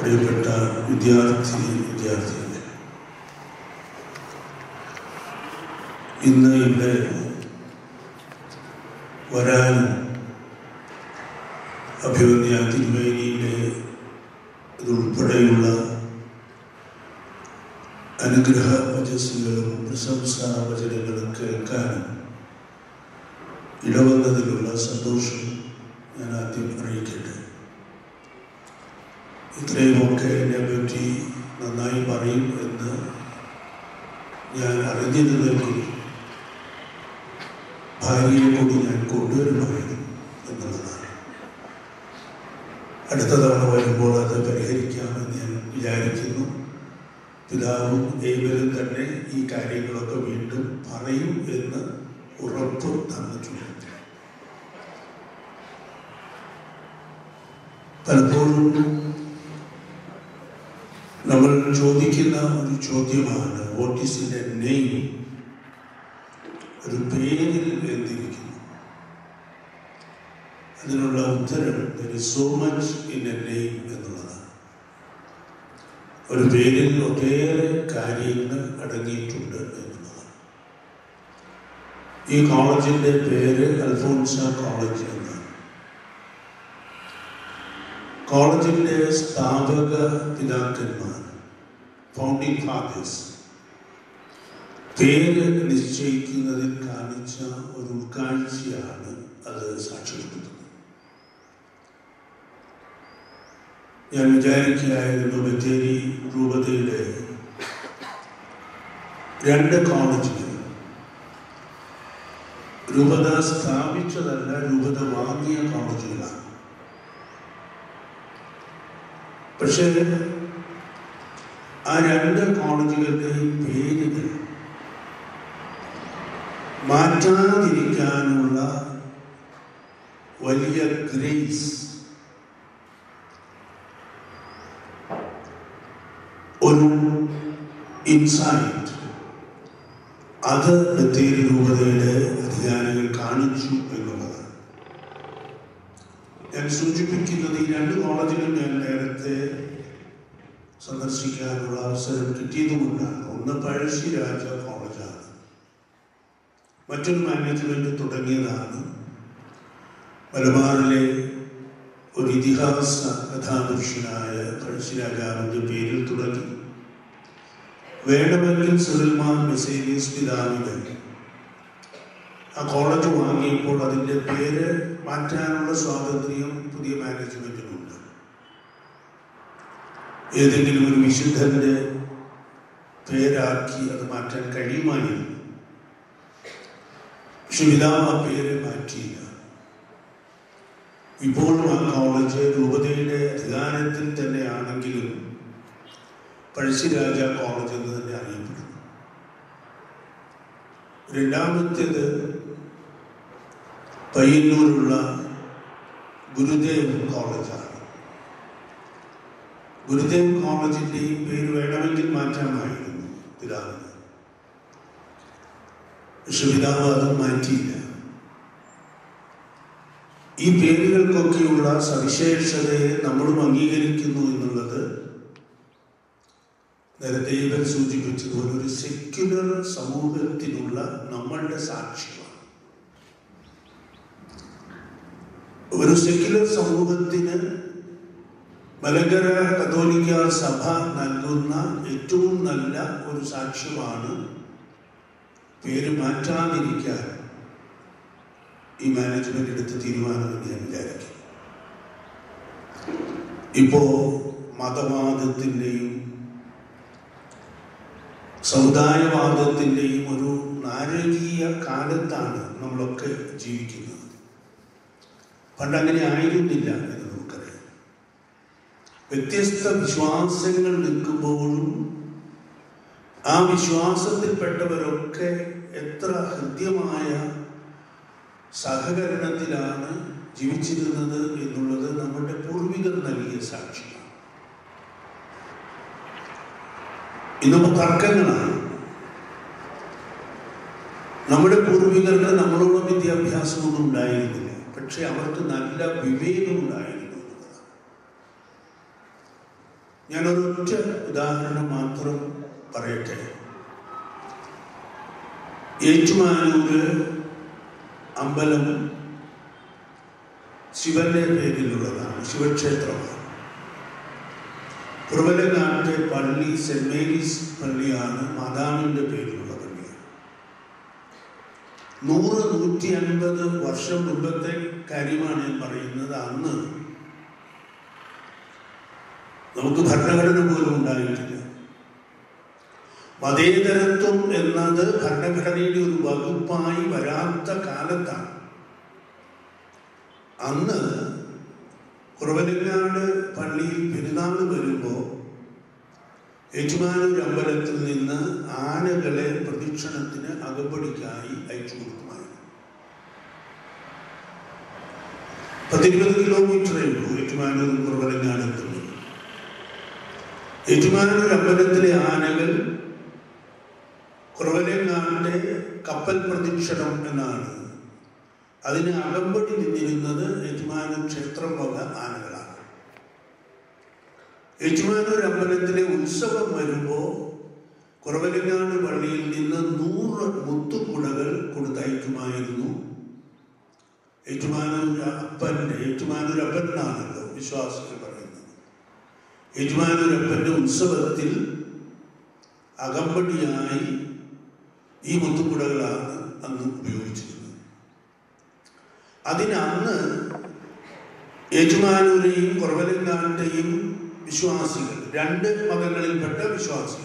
പ്രിയപ്പെട്ട വിദ്യാർത്ഥി വിദ്യാർത്ഥികളെ ഇന്ന് ഇവിടെ വരാനും അഭിമന്യ തിരുവേലിയിലെ ഇതുൾപ്പെടെയുള്ള അനുഗ്രഹ വചസ്സുകളും പ്രശംസാ വചനങ്ങളും കേൾക്കാനും ഇടവന്നതിലുള്ള സന്തോഷം ഞാൻ ആദ്യം അറിയിക്കട്ടെ ഇത്രയുമൊക്കെ എന്നെ പറ്റി നന്നായി പറയും എന്ന് ഞാൻ അറിഞ്ഞിരുന്നെങ്കിൽ ഭാര്യയെ കൂടി ഞാൻ കൊണ്ടുവരുമായിരുന്നു എന്നുള്ളതാണ് അടുത്ത തവണ വരുമ്പോൾ അത് പരിഹരിക്കാമെന്ന് ഞാൻ വിചാരിക്കുന്നു പിതാവും ഏവരും തന്നെ ഈ കാര്യങ്ങളൊക്കെ വീണ്ടും പറയും എന്ന് ഉറപ്പ് തന്നിട്ടുണ്ട് പലപ്പോഴും നമ്മൾ ചോദിക്കുന്ന ഒരു ചോദ്യമാണ് what is in a name ഒരു പേരിൽ എന്തിരിക്കുന്നു അതിനുള്ള ഉത്തരം so much in a name എന്നുള്ളതാണ് ഒരു പേരിൽ ഒട്ടേറെ കാര്യങ്ങൾ അടങ്ങിയിട്ടുണ്ട് എന്നുള്ളതാണ് ഈ കോളേജിന്റെ പേര് അൽഫോൺസ കോളേജ് എന്നാണ് കോളേജിന്റെ സ്ഥാപക പിതാക്കന്മാർ ഫൗണ്ടിംഗ് ഫാദേഴ്സ് പേര് നിശ്ചയിക്കുന്നതിൽ കാണിച്ച ഒരു ഉൾക്കാഴ്ചയാണ് അത് സാക്ഷ്യപ്പെടുത്തുന്നത് ഞാൻ വിചാരിക്കുകയായിരുന്നു ബത്തേരി രൂപതയുടെ രണ്ട് കോളേജുകൾ രൂപത സ്ഥാപിച്ചതല്ല രൂപത വാങ്ങിയ കോളേജുകളാണ് പക്ഷേ ആ രണ്ട് കോളേജുകളുടെയും പേരുകൾ മാറ്റാതിരിക്കാനുള്ള വലിയ ഗ്രേസ് ഒരു ഇൻസൈറ്റ് അത് ബത്തേരി രൂപതയുടെ അധികാരികൾ കാണിച്ചു എന്നുള്ളതാണ് ഞാൻ സൂചിപ്പിക്കുന്നത് ഈ രണ്ട് കോളേജുകൾ ഞാൻ നേരത്തെ സന്ദർശിക്കാനുള്ള അവസരം കിട്ടിയതുകൊണ്ടാണ് ഒന്ന് പഴശ്ശി രാജ കോളേജാണ് മറ്റൊരു മാനേജ്മെന്റ് തുടങ്ങിയതാണ് മലബാറിലെ ഒരു ഇതിഹാസ കഥാപുരുഷനായ പഴശ്ശിരാജാവിന്റെ പേരിൽ തുടങ്ങി വേണമെങ്കിൽ സുൽമാൻ മെസേലിയസ് പിതാവിന് ആ കോളേജ് വാങ്ങിയപ്പോൾ അതിൻ്റെ പേര് മാറ്റാനുള്ള സ്വാതന്ത്ര്യം പുതിയ മാനേജ്മെന്റിനുണ്ട് ഏതെങ്കിലും ഒരു വിശുദ്ധന്റെ പേരാക്കി അത് മാറ്റാൻ കഴിയുമായിരുന്നു പക്ഷെ പിതാവ് ആ പേര് മാറ്റിയില്ല ഇപ്പോഴും ആ കോളേജ് രൂപതയുടെ അധികാരത്തിൽ തന്നെയാണെങ്കിലും പഴശ്ശിരാജ കോളേജ് എന്ന് തന്നെ അറിയപ്പെടുന്നു രണ്ടാമത്തേത് പയ്യന്നൂരുള്ള ഗുരുദേവ് കോളേജാണ് ഗുരുദേവ് കോളേജിന്റെയും പേര് വേണമെങ്കിൽ മാറ്റാമായിരുന്നു പിതാവിന് പക്ഷെ പിതാവ് അത് മാറ്റിയില്ല ഈ പേരുകൾക്കൊക്കെയുള്ള സവിശേഷതയെ നമ്മളും അംഗീകരിക്കുന്നു എന്നുള്ളത് നേരത്തെ ഇവർ സൂചിപ്പിച്ചതുപോലെ ഒരു സെക്യുലർ സമൂഹത്തിനുള്ള നമ്മളുടെ സാക്ഷ്യമാണ് ഒരു സെക്യുലർ സമൂഹത്തിന് മലങ്കര കത്തോലിക്ക സഭ നൽകുന്ന ഏറ്റവും നല്ല ഒരു സാക്ഷ്യമാണ് പേര് മാറ്റാതിരിക്കാൻ ഈ മാനേജ്മെന്റ് എടുത്ത തീരുമാനമെന്ന് ഞാൻ വിചാരിക്കുന്നു ഇപ്പോ മതവാദത്തിൻ്റെയും സമുദായവാദത്തിൻ്റെയും ഒരു നാരകീയ കാലത്താണ് നമ്മളൊക്കെ ജീവിക്കുന്നത് പണ്ട് അങ്ങനെ ആയിരുന്നില്ല എന്ന് നമുക്കറിയാം വ്യത്യസ്ത വിശ്വാസങ്ങൾ നിൽക്കുമ്പോഴും ആ വിശ്വാസത്തിൽപ്പെട്ടവരൊക്കെ എത്ര ഹൃദ്യമായ സഹകരണത്തിലാണ് ജീവിച്ചിരുന്നത് എന്നുള്ളത് നമ്മുടെ പൂർവികർ നൽകിയ സാക്ഷിയാണ് ഇന്നിപ്പോ തർക്കങ്ങളാണ് നമ്മുടെ പൂർവികർക്ക് നമ്മളോട് വിദ്യാഭ്യാസമൊന്നും ഉണ്ടായിരുന്നില്ല പക്ഷെ അവർക്ക് നല്ല വിവേകം ഉണ്ടായിരുന്നു എന്നുള്ളതാണ് ഞാൻ ഒരൊറ്റ ഉദാഹരണം മാത്രം പറയട്ടെ ഏറ്റുമാനൂര് അമ്പലം ശിവന്റെ പേരിലുള്ളതാണ് ശിവക്ഷേത്രമാണ് കുറവലനാട്ടെ പള്ളി സെന്റ് മേരീസ് പള്ളിയാണ് മാതാവിന്റെ പേരിലുള്ള പള്ളിയാണ് നൂറ് നൂറ്റി അൻപത് വർഷം മുമ്പത്തെ കാര്യമാണ് ഞാൻ പറയുന്നത് അന്ന് നമുക്ക് ഭരണഘടന പോലും ഉണ്ടായിട്ടില്ല മതേതരത്വം എന്നത് ഭരണഘടനയുടെ ഒരു വകുപ്പായി വരാത്ത കാലത്താണ് അന്ന് കുറവലങ്ങാട് പള്ളിയിൽ പെരുന്നാൾ വരുമ്പോൾ യജമാനൂർ അമ്പലത്തിൽ നിന്ന് ആനകളെ പ്രദക്ഷിണത്തിന് അകമ്പടിക്കായി അയച്ചു കൊടുക്കുമായിരുന്നു പത്തിരുപത് കിലോമീറ്ററേ ഉള്ളൂ ഏറ്റുമാനൂർ കുറവലങ്ങാട് എത്തുന്നത് ഏറ്റുമാനൂർ അമ്പലത്തിലെ ആനകൾ കുറവലങ്ങാടിന്റെ കപ്പൽ പ്രദക്ഷിണം എന്നാണ് അതിന് അകമ്പടി നിന്നിരുന്നത് ഏറ്റുമാനൂർ ക്ഷേത്രം വക ആനകളാണ് ഏറ്റുമാനൂർ അമ്പലത്തിലെ ഉത്സവം വരുമ്പോൾ കുറവലങ്ങാട് പള്ളിയിൽ നിന്ന് നൂറ് മുത്തുകുടകൾ കൊടുത്തയക്കുമായിരുന്നു ഏറ്റുമാനൂർ അപ്പൻ്റെ ഏറ്റുമാനൂർ അപ്പൻ എന്നാണല്ലോ വിശ്വാസികൾ പറയുന്നത് ഏറ്റുമാനൂർ അപ്പൻ്റെ ഉത്സവത്തിൽ അകമ്പടിയായി ഈ മുത്തുകുടകളാണ് അന്ന് ഉപയോഗിച്ചിരുന്നത് അതിന് അന്ന് ഏറ്റുമാനൂരെയും കുറവലങ്ങാട്ടെയും വിശ്വാസികൾ രണ്ട് മതങ്ങളിൽപ്പെട്ട വിശ്വാസികൾ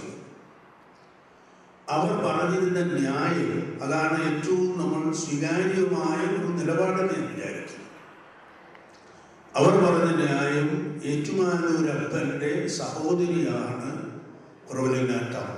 അവർ പറഞ്ഞിരുന്ന ന്യായം അതാണ് ഏറ്റവും നമ്മൾ സ്വീകാര്യമായ ഒരു നിലപാടെന്ന് ഞാൻ വിചാരിക്കുന്നു അവർ പറഞ്ഞ ന്യായം ഏറ്റുമാനൂരപ്പൻ്റെ സഹോദരിയാണ് കുറവലങ്ങാട്ടമ്മ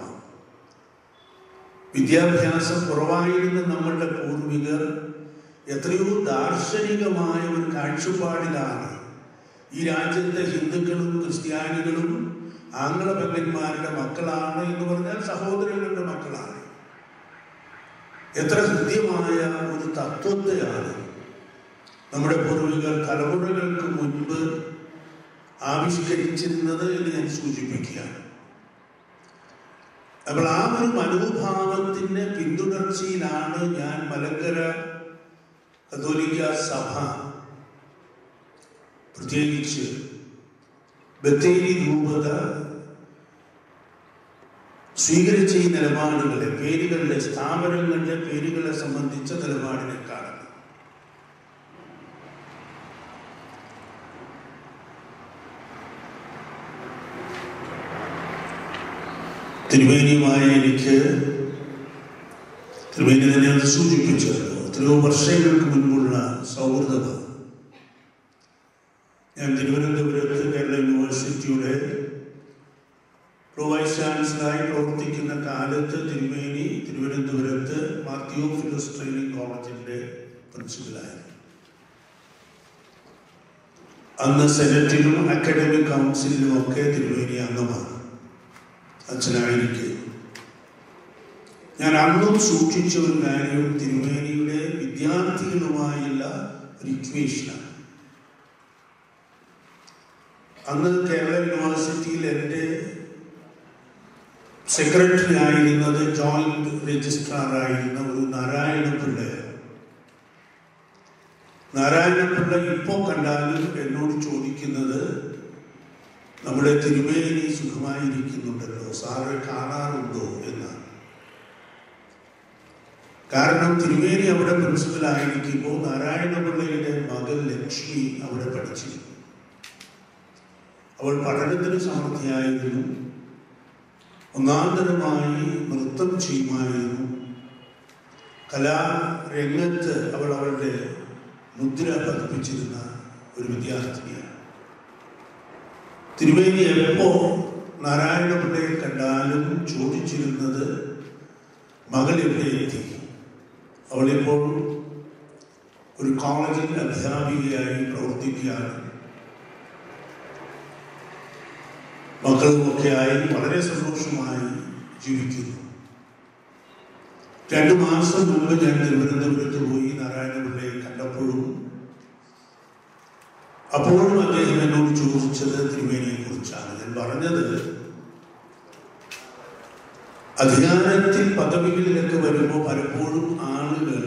വിദ്യാഭ്യാസം കുറവായിരുന്ന നമ്മളുടെ പൂർവികർ എത്രയോ ദാർശനികമായ ഒരു കാഴ്ചപ്പാടിലാണ് ഈ രാജ്യത്തെ ഹിന്ദുക്കളും ക്രിസ്ത്യാനികളും ആംഗ്ലപങ്കന്മാരുടെ മക്കളാണ് എന്ന് പറഞ്ഞാൽ സഹോദരങ്ങളുടെ മക്കളാണ് എത്ര ഹൃദ്യമായ ഒരു തത്വത്തെയാണ് നമ്മുടെ പൂർവികർ തലമുറകൾക്ക് മുൻപ് ആവിഷ്കരിച്ചിരുന്നത് എന്ന് ഞാൻ സൂചിപ്പിക്കുകയാണ് അപ്പോൾ ആ ഒരു മനോഭാവത്തിന്റെ പിന്തുടർച്ചയിലാണ് ഞാൻ മലങ്കര കത്തോലിക്ക സഭ പ്രത്യേകിച്ച് ബത്തേരി രൂപത സ്വീകരിച്ച ഈ നിലപാടുകളെ പേരുകളുടെ സ്ഥാപനങ്ങളുടെ പേരുകളെ സംബന്ധിച്ച നിലപാടിനെ കാണുന്നു തിരുവേനിയുമായ എനിക്ക് തിരുവേനി തന്നെ അത് സൂചിപ്പിച്ചല്ലോ എത്രയോ വർഷങ്ങൾക്ക് മുൻപുള്ള സൗഹൃദമാണ് ഞാൻ തിരുവനന്തപുരത്ത് കേരള യൂണിവേഴ്സിറ്റിയുടെ പ്രോ വൈസ് ചാൻസലറായി പ്രവർത്തിക്കുന്ന കാലത്ത് തിരുമേനി തിരുവനന്തപുരത്ത് മാത്യു ഫിലോസ് ട്രെയിനിങ് കോളേജിന്റെ പ്രിൻസിപ്പലായിരുന്നു അന്ന് സെനറ്റിലും അക്കാഡമിക് കൗൺസിലിലും ഒക്കെ തിരുമേനി അംഗമാണ് അച്ഛനായിരിക്കെ ഞാൻ അന്നും സൂക്ഷിച്ച ഒരു കാര്യം തിരുമേനിയുടെ വിദ്യാർത്ഥികളുമായുള്ള ഒരു ഇക്വേഷനാണ് അന്ന് കേരള യൂണിവേഴ്സിറ്റിയിൽ എൻ്റെ സെക്രട്ടറി ആയിരുന്നത് ജോയിന്റ് രജിസ്ട്രാർ ആയിരുന്ന ഒരു നാരായണപിള്ളയാണ് നാരായണപിള്ള ഇപ്പോൾ കണ്ടാലും എന്നോട് ചോദിക്കുന്നത് നമ്മുടെ തിരുമേനി സുഖമായിരിക്കുന്നുണ്ടല്ലോ സാറ് കാണാറുണ്ടോ എന്നാണ് കാരണം തിരുമേനി അവിടെ പ്രിൻസിപ്പൽ ആയിരിക്കുമ്പോൾ നാരായണപിള്ളയുടെ മകൾ ലക്ഷ്മി അവിടെ പഠിച്ചിരുന്നു അവൾ പഠനത്തിന് സമർത്ഥയായിരുന്നു ഒന്നാന്തരമായി നൃത്തം ചെയ്യുമായിരുന്നു കലാരംഗത്ത് അവൾ അവളുടെ മുദ്ര പതിപ്പിച്ചിരുന്ന ഒരു വിദ്യാർത്ഥിനിയാണ് തിരുവേനി എപ്പോ നാരായണപിള്ളയെ കണ്ടാലും ചോദിച്ചിരുന്നത് മകൾ എവിടെ എത്തി അവളിപ്പോൾ ഒരു കോളേജിൽ അധ്യാപികയായി പ്രവർത്തിക്കുകയാണ് മക്കളുമൊക്കെയായി വളരെ സന്തോഷമായി ജീവിക്കുന്നു രണ്ടു മാസം മുമ്പ് ഞാൻ തിരുവനന്തപുരത്ത് പോയി നാരായണപിള്ളയെ കണ്ടപ്പോഴും അപ്പോഴും അദ്ദേഹം എന്നോട് ചോദിച്ചത് തിരുമേനിയെ കുറിച്ചാണ് ഞാൻ പറഞ്ഞത് അധികാരത്തിൽ പദവികളിലൊക്കെ വരുമ്പോൾ പലപ്പോഴും ആളുകൾ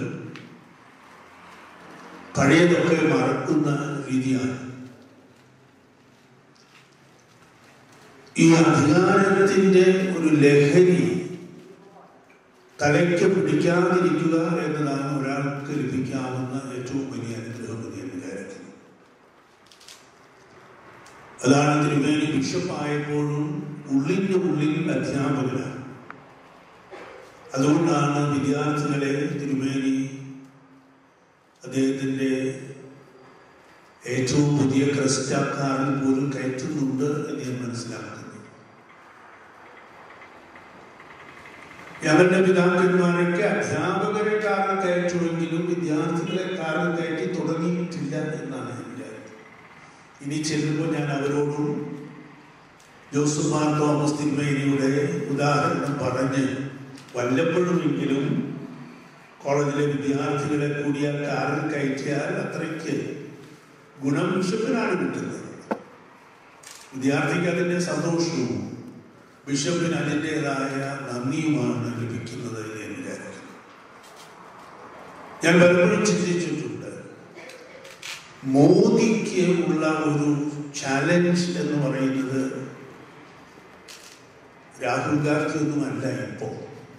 പഴയതൊക്കെ മറക്കുന്ന രീതിയാണ് ഈ അധികാരത്തിന്റെ ഒരു ലഹരി തലയ്ക്ക് പിടിക്കാതിരിക്കുക എന്നതാണ് ഒരാൾക്ക് ലഭിക്കാവുന്ന ഏറ്റവും വലിയ അനുഗ്രഹം എന്ന് ഞാൻ വിചാരിക്കുന്നു അതാണ് തിരുമേനി ബിഷപ്പായപ്പോഴും ഉള്ളിൻ്റെ ഉള്ളിൽ അധ്യാപകനാണ് അതുകൊണ്ടാണ് വിദ്യാർത്ഥികളെ തിരുമേനി അദ്ദേഹത്തിൻ്റെ ഏറ്റവും പുതിയ ക്രിസ്റ്റാക്കാരിൽ പോലും കയറ്റുന്നുണ്ട് എന്ന് ഞാൻ മനസ്സിലാക്കുന്നു ഞങ്ങളുടെ പിതാക്കന്മാരൊക്കെ അധ്യാപകരെ കാരണം കയറ്റുമെങ്കിലും വിദ്യാർത്ഥികളെ കാരണം കയറ്റി തുടങ്ങിയിട്ടില്ല എന്നാണ് ഞാൻ വിചാരിക്കുന്നത് ഇനി ചെല്ലുമ്പോൾ ഞാൻ അവരോടും ജോസഫ് മാർ തോമസ് തിരുമേനിയുടെ ഉദാഹരണം പറഞ്ഞ് വല്ലപ്പോഴുമെങ്കിലും കോളേജിലെ വിദ്യാർത്ഥികളെ കൂടി ആ കാറിൽ കയറ്റിയാൽ അത്രയ്ക്ക് ഗുണം ബിഷപ്പിനാണ് കിട്ടുന്നത് വിദ്യാർത്ഥിക്ക് അതിൻ്റെ സന്തോഷവും ബിഷപ്പിന് അതിൻ്റെതായ നന്ദിയുമാണ് ലഭിക്കുന്നത് എന്ന് ഞാൻ വിചാരിക്കുന്നു ഞാൻ പലപ്പോഴും ചിന്തിച്ചിട്ടുണ്ട് മോദിക്ക് ഉള്ള ഒരു ചാലഞ്ച് എന്ന് പറയുന്നത് രാഹുൽ ഗാന്ധി ഒന്നുമല്ല ഇപ്പോൾ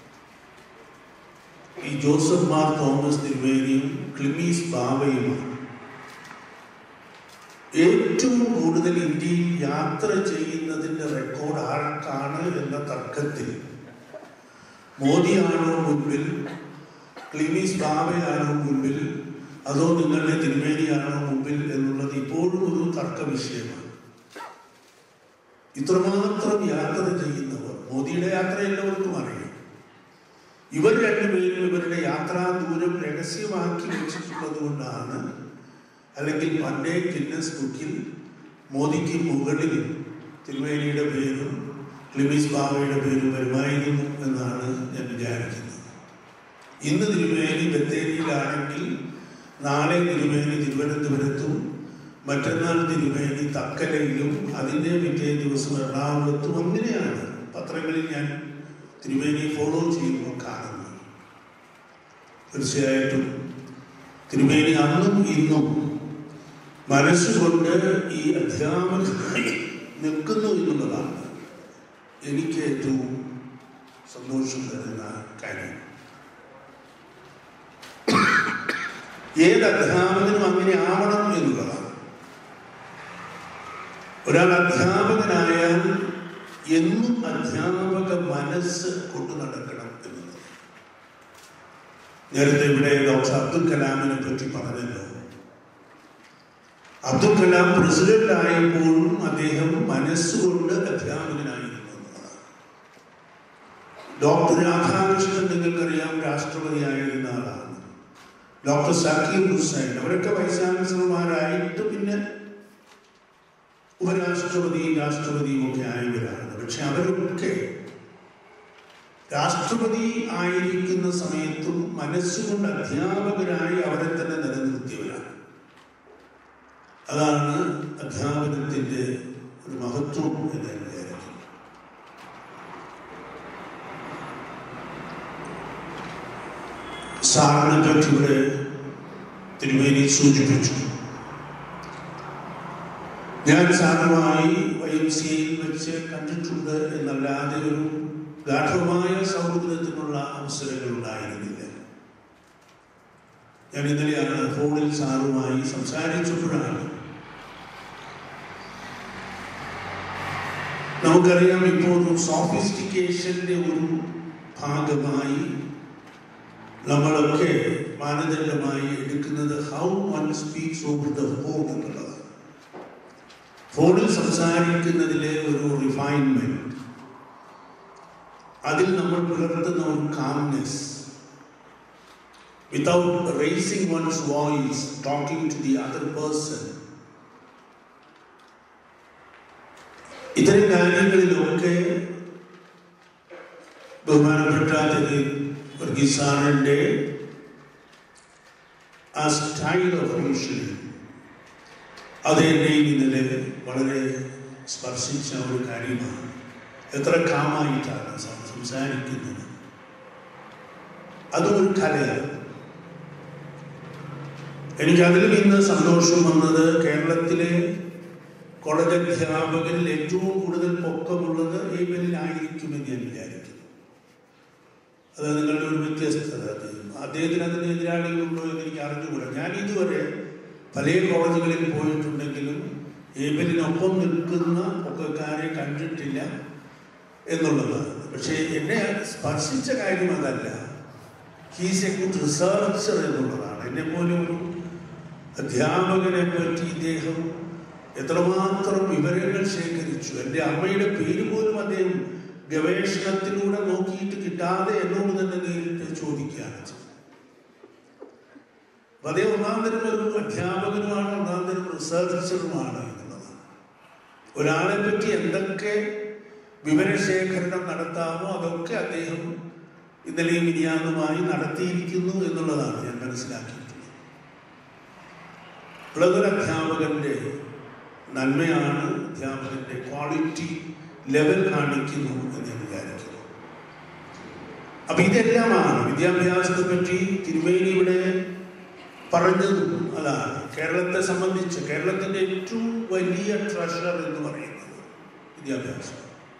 ഈ ജോസഫ് മാർ തോമസ് തിരുവേദിയും ക്ലിമീസ് ബാവയുമാണ് ഏറ്റവും കൂടുതൽ ഇന്ത്യയിൽ യാത്ര ചെയ്യുന്നതിന്റെ റെക്കോർഡ് ആർക്കാണ് എന്ന തർക്കത്തിൽ മോദിയാണോ മുൻപിൽ ക്ലിമീസ് ബാബയാണോ മുൻപിൽ അതോ നിങ്ങളുടെ തിരുമേനിയാണോ മുമ്പിൽ എന്നുള്ളത് ഇപ്പോഴും ഒരു തർക്ക വിഷയമാണ് ഇത്രമാത്രം യാത്ര ചെയ്യുന്നവർ മോദിയുടെ യാത്ര എല്ലാവർക്കും അറിയാം ഇവർ രണ്ടുപേരും ഇവരുടെ യാത്രാ ദൂരം രഹസ്യമാക്കി വെച്ചിട്ടുള്ളത് കൊണ്ടാണ് അല്ലെങ്കിൽ പണ്ടേ ഗിന്നസ് ബുക്കിൽ മോദിക്ക് മുകളിൽ തിരുവേലിയുടെ പേരും ക്ലിമീസ് ബാബയുടെ പേരും വരുമായിരുന്നു എന്നാണ് ഞാൻ വിചാരിക്കുന്നത് ഇന്ന് തിരുവേലി ബത്തേരിയിലാണെങ്കിൽ നാളെ തിരുവേലി തിരുവനന്തപുരത്തും മറ്റന്നാൾ തിരുവേലി തക്കലയിലും അതിൻ്റെ പിറ്റേ ദിവസം എറണാകുളത്തും അങ്ങനെയാണ് പത്രങ്ങളിൽ ഞാൻ തിരുവേലി ഫോളോ ചെയ്യുമ്പോൾ കാണുന്നത് തീർച്ചയായിട്ടും തിരുമേനി അന്നും ഇന്നും മനസ്സുകൊണ്ട് ഈ അധ്യാപകനായി നിൽക്കുന്നു എന്നുള്ളതാണ് എനിക്ക് ഏറ്റവും സന്തോഷം തരുന്ന കാര്യം ഏത് അധ്യാപകനും അങ്ങനെ ആവണം എന്നുള്ളതാണ് ഒരാൾ അധ്യാപകനായാൽ എന്നും അധ്യാപക മനസ്സ് കൊണ്ടു നടക്കണം എന്നുള്ളത് നേരത്തെ ഇവിടെ ഡോക്ടർ അബ്ദുൽ കലാമിനെ പറ്റി പറഞ്ഞല്ലോ അബ്ദുൽ കലാം പ്രസിഡന്റ് ആയപ്പോഴും അദ്ദേഹം മനസ്സുകൊണ്ട് അധ്യാപകനായിരുന്നു എന്നുള്ളതാണ് ഡോക്ടർ രാധാകൃഷ്ണൻ നിങ്ങൾക്കറിയാം രാഷ്ട്രപതിയായിരുന്ന ആളാണ് ഡോക്ടർ സക്കീർ ഹുസൈൻ അവരൊക്കെ വൈസ് ചാൻസലർമാരായിട്ട് പിന്നെ ഉപരാഷ്ട്രപതിയും രാഷ്ട്രപതിയും ഒക്കെ ആയവരാണ് പക്ഷെ അവരൊക്കെ രാഷ്ട്രപതി ആയിരിക്കുന്ന സമയത്തും മനസ്സുകൊണ്ട് അധ്യാപകരായി അവരെ തന്നെ നിലനിർത്തിയവരാണ് അതാണ് അധ്യാപനത്തിന്റെ ഒരു മഹത്വം എന്ന് ഞാൻ വിചാരിക്കുന്നു സാറിനെ പറ്റി ഇവിടെ തിരുമേനി സൂചിപ്പിച്ചു ഞാൻ സാറുമായി വൈ എം സിയിൽ വെച്ച് കണ്ടിട്ടുണ്ട് എന്നല്ലാതെ ഒരു ഗാഠമായ സൗഹൃദത്തിനുള്ള അവസരങ്ങൾ ഉണ്ടായിരുന്നില്ല ഞാൻ ഇന്നലെയാണ് ഫോണിൽ സാറുമായി സംസാരിച്ചപ്പോഴാണ് നമുക്കറിയാം ഇപ്പോൾ ഒരു സോഫിസ്റ്റിക്കേഷന്റെ ഒരു ഭാഗമായി നമ്മളൊക്കെ മാനദണ്ഡമായി എടുക്കുന്നത് how one speaks over the phone എന്നുള്ളതാണ് ഫോണിൽ സംസാരിക്കുന്നതിലെ ഒരു റിഫൈൻമെന്റ് അതിൽ നമ്മൾ പുലർത്തുന്ന ഒരു calmness without raising one's voice talking to the other person ഇത്തരം കാര്യങ്ങളിലൊക്കെ ബഹുമാനപ്പെട്ട വർഗീസ് സാറിൻ്റെ ആ സ്റ്റൈൽ ഓഫ് ഫംഗ്ഷനിങ് അത് എന്നെയും ഇന്നലെ വളരെ സ്പർശിച്ച ഒരു കാര്യമാണ് എത്ര കാമായിട്ടാണ് സം- സംസാരിക്കുന്നത് അതും ഒരു കലയാണ് എനിക്ക് അതിലും ഇന്ന് സന്തോഷം വന്നത് കേരളത്തിലെ കോളേജ് അധ്യാപകരിൽ ഏറ്റവും കൂടുതൽ പൊക്കമുള്ളത് ഏബലിലായിരിക്കുമെന്ന് ഞാൻ വിചാരിക്കുന്നു അത് നിങ്ങളുടെ ഒരു വ്യത്യസ്തത അദ്ദേഹം അദ്ദേഹത്തിന് അതിന് എതിരാളികളുണ്ടോ എന്ന് എനിക്ക് അറിഞ്ഞുകൂടാ ഞാൻ ഇതുവരെ പല കോളേജുകളിൽ പോയിട്ടുണ്ടെങ്കിലും ഏബലിനൊപ്പം നിൽക്കുന്ന പൊക്കക്കാരെ കണ്ടിട്ടില്ല എന്നുള്ളതാണ് പക്ഷേ എന്നെ സ്പർശിച്ച കാര്യം അതല്ല ഹീസ് എ ഗുഡ് റിസർച്ചർ എന്നുള്ളതാണ് എന്നെ പോലെ ഒരു അധ്യാപകനെ പറ്റി ഇദ്ദേഹം എത്രമാത്രം വിവരങ്ങൾ ശേഖരിച്ചു എൻ്റെ അമ്മയുടെ പേര് പോലും അദ്ദേഹം ഗവേഷണത്തിലൂടെ നോക്കിയിട്ട് കിട്ടാതെ എന്നോട് തന്നെ നേരിട്ട് ചോദിക്കുകയാണ് ചെയ്തത്. അപ്പൊ അദ്ദേഹം ഒന്നാം തരം ഒരു അധ്യാപകനുമാണ് ഒന്നാം തരം റിസർച്ചറുമാണ് എന്നുള്ളതാണ് ഒരാളെ പറ്റി എന്തൊക്കെ വിവരശേഖരണം നടത്താമോ അതൊക്കെ അദ്ദേഹം ഇന്നലെയും മിനിയാന്നുമായി നടത്തിയിരിക്കുന്നു എന്നുള്ളതാണ് ഞാൻ മനസ്സിലാക്കിയിട്ടുള്ളത് ഉള്ളതൊരു അധ്യാപകന്റെ നന്മയാണ് അധ്യാപകന്റെ ക്വാളിറ്റി ലെവൽ കാണിക്കുന്നു എന്ന് ഞാൻ വിചാരിക്കുന്നു അപ്പൊ ഇതെല്ലാമാണ് വിദ്യാഭ്യാസത്തെ പറ്റി തിരുമേനി ഇവിടെ പറഞ്ഞതും അതാണ് കേരളത്തെ സംബന്ധിച്ച് കേരളത്തിന്റെ ഏറ്റവും വലിയ ട്രഷർ എന്ന് പറയുന്നത് വിദ്യാഭ്യാസം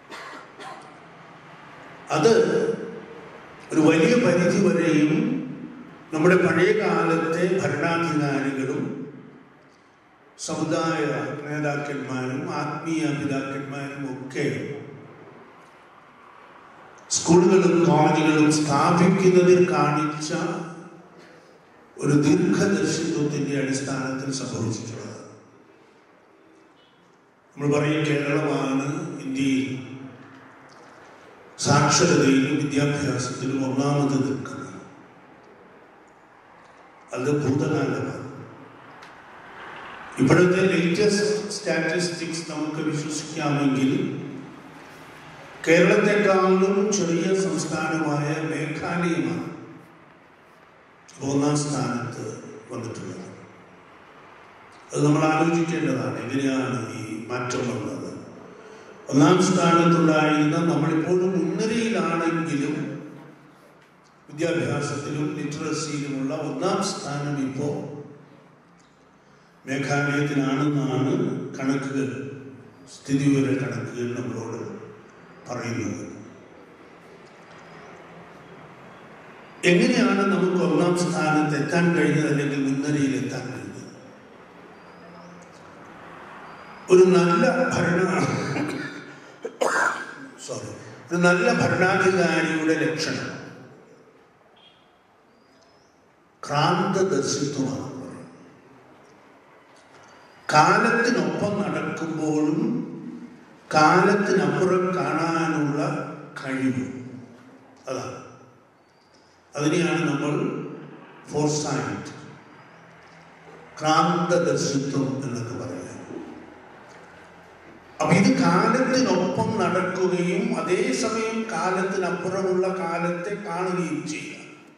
അത് ഒരു വലിയ പരിധി വരെയും നമ്മുടെ പഴയ കാലത്തെ ഭരണാധികാരികളും സമുദായ നേതാക്കന്മാരും ആത്മീയ പിതാക്കന്മാരും ഒക്കെ സ്കൂളുകളും കോളേജുകളും സ്ഥാപിക്കുന്നതിൽ കാണിച്ച ഒരു ദീർഘദർശിത്വത്തിന്റെ അടിസ്ഥാനത്തിൽ സംഭവിച്ചിട്ടുള്ളത് നമ്മൾ പറയും കേരളമാണ് ഇന്ത്യയിൽ സാക്ഷരതയിലും വിദ്യാഭ്യാസത്തിലും ഒന്നാമത് നിൽക്കുന്നത് അത് ഭൂതകാലമാണ് ഇപ്പോഴത്തെ ലേറ്റസ്റ്റ് സ്റ്റാറ്റിസ്റ്റിക്സ് നമുക്ക് വിശ്വസിക്കാമെങ്കിൽ കേരളത്തെക്കാളും ചെറിയ സംസ്ഥാനമായ മേഘാലയമാണ് ഒന്നാം സ്ഥാനത്ത് വന്നിട്ടുള്ളത് അത് നമ്മൾ ആലോചിക്കേണ്ടതാണ് എങ്ങനെയാണ് ഈ മാറ്റം വന്നത് ഒന്നാം സ്ഥാനത്തുണ്ടായിരുന്ന നമ്മളിപ്പോഴും മുൻനിരയിലാണെങ്കിലും വിദ്യാഭ്യാസത്തിലും ലിറ്ററസിയിലുമുള്ള ഒന്നാം സ്ഥാനം ഇപ്പോൾ മേഘാലയത്തിനാണെന്നാണ് കണക്കുകൾ സ്ഥിതിവിവര കണക്കുകൾ നമ്മളോട് പറയുന്നത് എങ്ങനെയാണ് നമുക്ക് ഒന്നാം സ്ഥാനത്ത് എത്താൻ കഴിഞ്ഞത് അല്ലെങ്കിൽ മുൻനിരയിൽ എത്താൻ കഴിഞ്ഞത് ഒരു നല്ല ഭരണ സോറി ഒരു നല്ല ഭരണാധികാരിയുടെ ലക്ഷണം ക്രാന്തദർശിത്വമാണ് കാലത്തിനൊപ്പം നടക്കുമ്പോഴും കാലത്തിനപ്പുറം കാണാനുള്ള കഴിവ് അതാണ് അതിനെയാണ് നമ്മൾ ഫോർസൈറ്റ് ക്രാന്തദർശിത്വം എന്നൊക്കെ പറയുന്നത് അപ്പൊ ഇത് കാലത്തിനൊപ്പം നടക്കുകയും അതേസമയം കാലത്തിനപ്പുറമുള്ള കാലത്തെ കാണുകയും ചെയ്യുക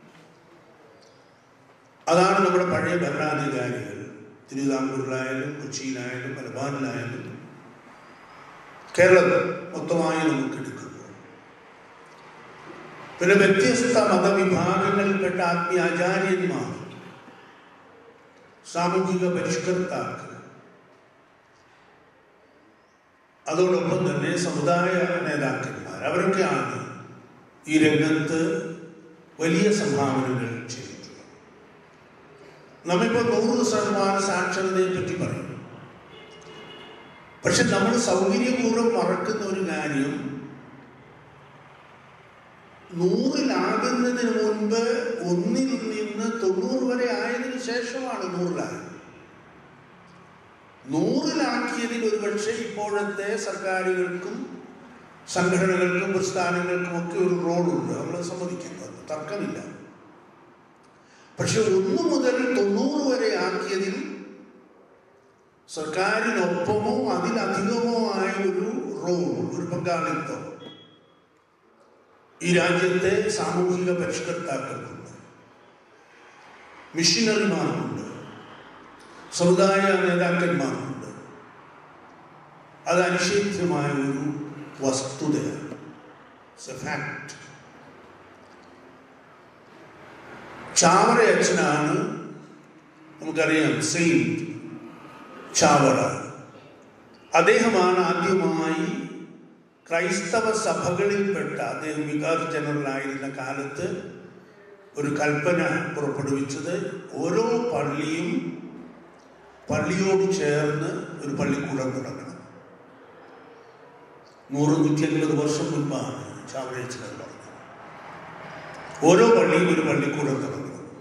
അതാണ് നമ്മുടെ പഴയ ഭരണാധികാരികൾ തിരുവിതാംകൂറിലായാലും കൊച്ചിയിലായാലും മലബാറിലായാലും കേരളത്തിൽ മൊത്തമായി നമുക്ക് എടുക്കുന്നു പിന്നെ വ്യത്യസ്ത മതവിഭാഗങ്ങളിൽപ്പെട്ട ആത്മീയാചാര്യന്മാർ സാമൂഹിക പരിഷ്കർത്താക്കൾ അതോടൊപ്പം തന്നെ സമുദായ നേതാക്കന്മാർ അവരൊക്കെയാണ് ഈ രംഗത്ത് വലിയ സംഭാവനകൾ ചെയ്തിട്ടുള്ളത് നമ്മിപ്പോൾ നൂറ് ശതമാനം സാക്ഷരതയെ പറ്റി പറയും പക്ഷെ നമ്മൾ സൗകര്യപൂർവ്വം മറക്കുന്ന ഒരു കാര്യം നൂറിലാകുന്നതിന് മുൻപ് ഒന്നിൽ നിന്ന് തൊണ്ണൂറ് വരെ ആയതിനു ശേഷമാണ് നൂറിലായത് നൂറിലാക്കിയതിൽ ഒരുപക്ഷെ ഇപ്പോഴത്തെ സർക്കാരുകൾക്കും സംഘടനകൾക്കും പ്രസ്ഥാനങ്ങൾക്കും ഒക്കെ ഒരു റോളുണ്ട് നമ്മൾ സമ്മതിക്കുന്നത് തർക്കമില്ല പക്ഷെ ഒന്ന് മുതൽ തൊണ്ണൂറ് വരെ ആക്കിയതിൽ സർക്കാരിനൊപ്പമോ അതിലധികമോ ആയ ഒരു റോൾ ഒരു പങ്കാളിത്തം ഈ രാജ്യത്തെ സാമൂഹിക പരിഷ്കർത്താക്കൾക്കുണ്ട് മിഷനറിമാർക്കുണ്ട് സമുദായ നേതാക്കന്മാരുണ്ട് അത് അനിഷേധ്യമായ ഒരു വസ്തുതയാണ് ഫാക്ട് ചാവറ അച്ഛനാണ് നമുക്കറിയാം സെയിൻറ്റ് ചാവറ അദ്ദേഹമാണ് ആദ്യമായി ക്രൈസ്തവ സഭകളിൽപ്പെട്ട അദ്ദേഹം വികാർ ജനറൽ ആയിരുന്ന കാലത്ത് ഒരു കൽപ്പന പുറപ്പെടുവിച്ചത് ഓരോ പള്ളിയും പള്ളിയോട് ചേർന്ന് ഒരു പള്ളിക്കൂടം തുടങ്ങണം നൂറ് നൂറ്റി അൻപത് വർഷം മുൻപാണ് ചാവറേച്ചൻ പറഞ്ഞത് ഓരോ പള്ളിയും ഒരു പള്ളിക്കൂടം തുടങ്ങണം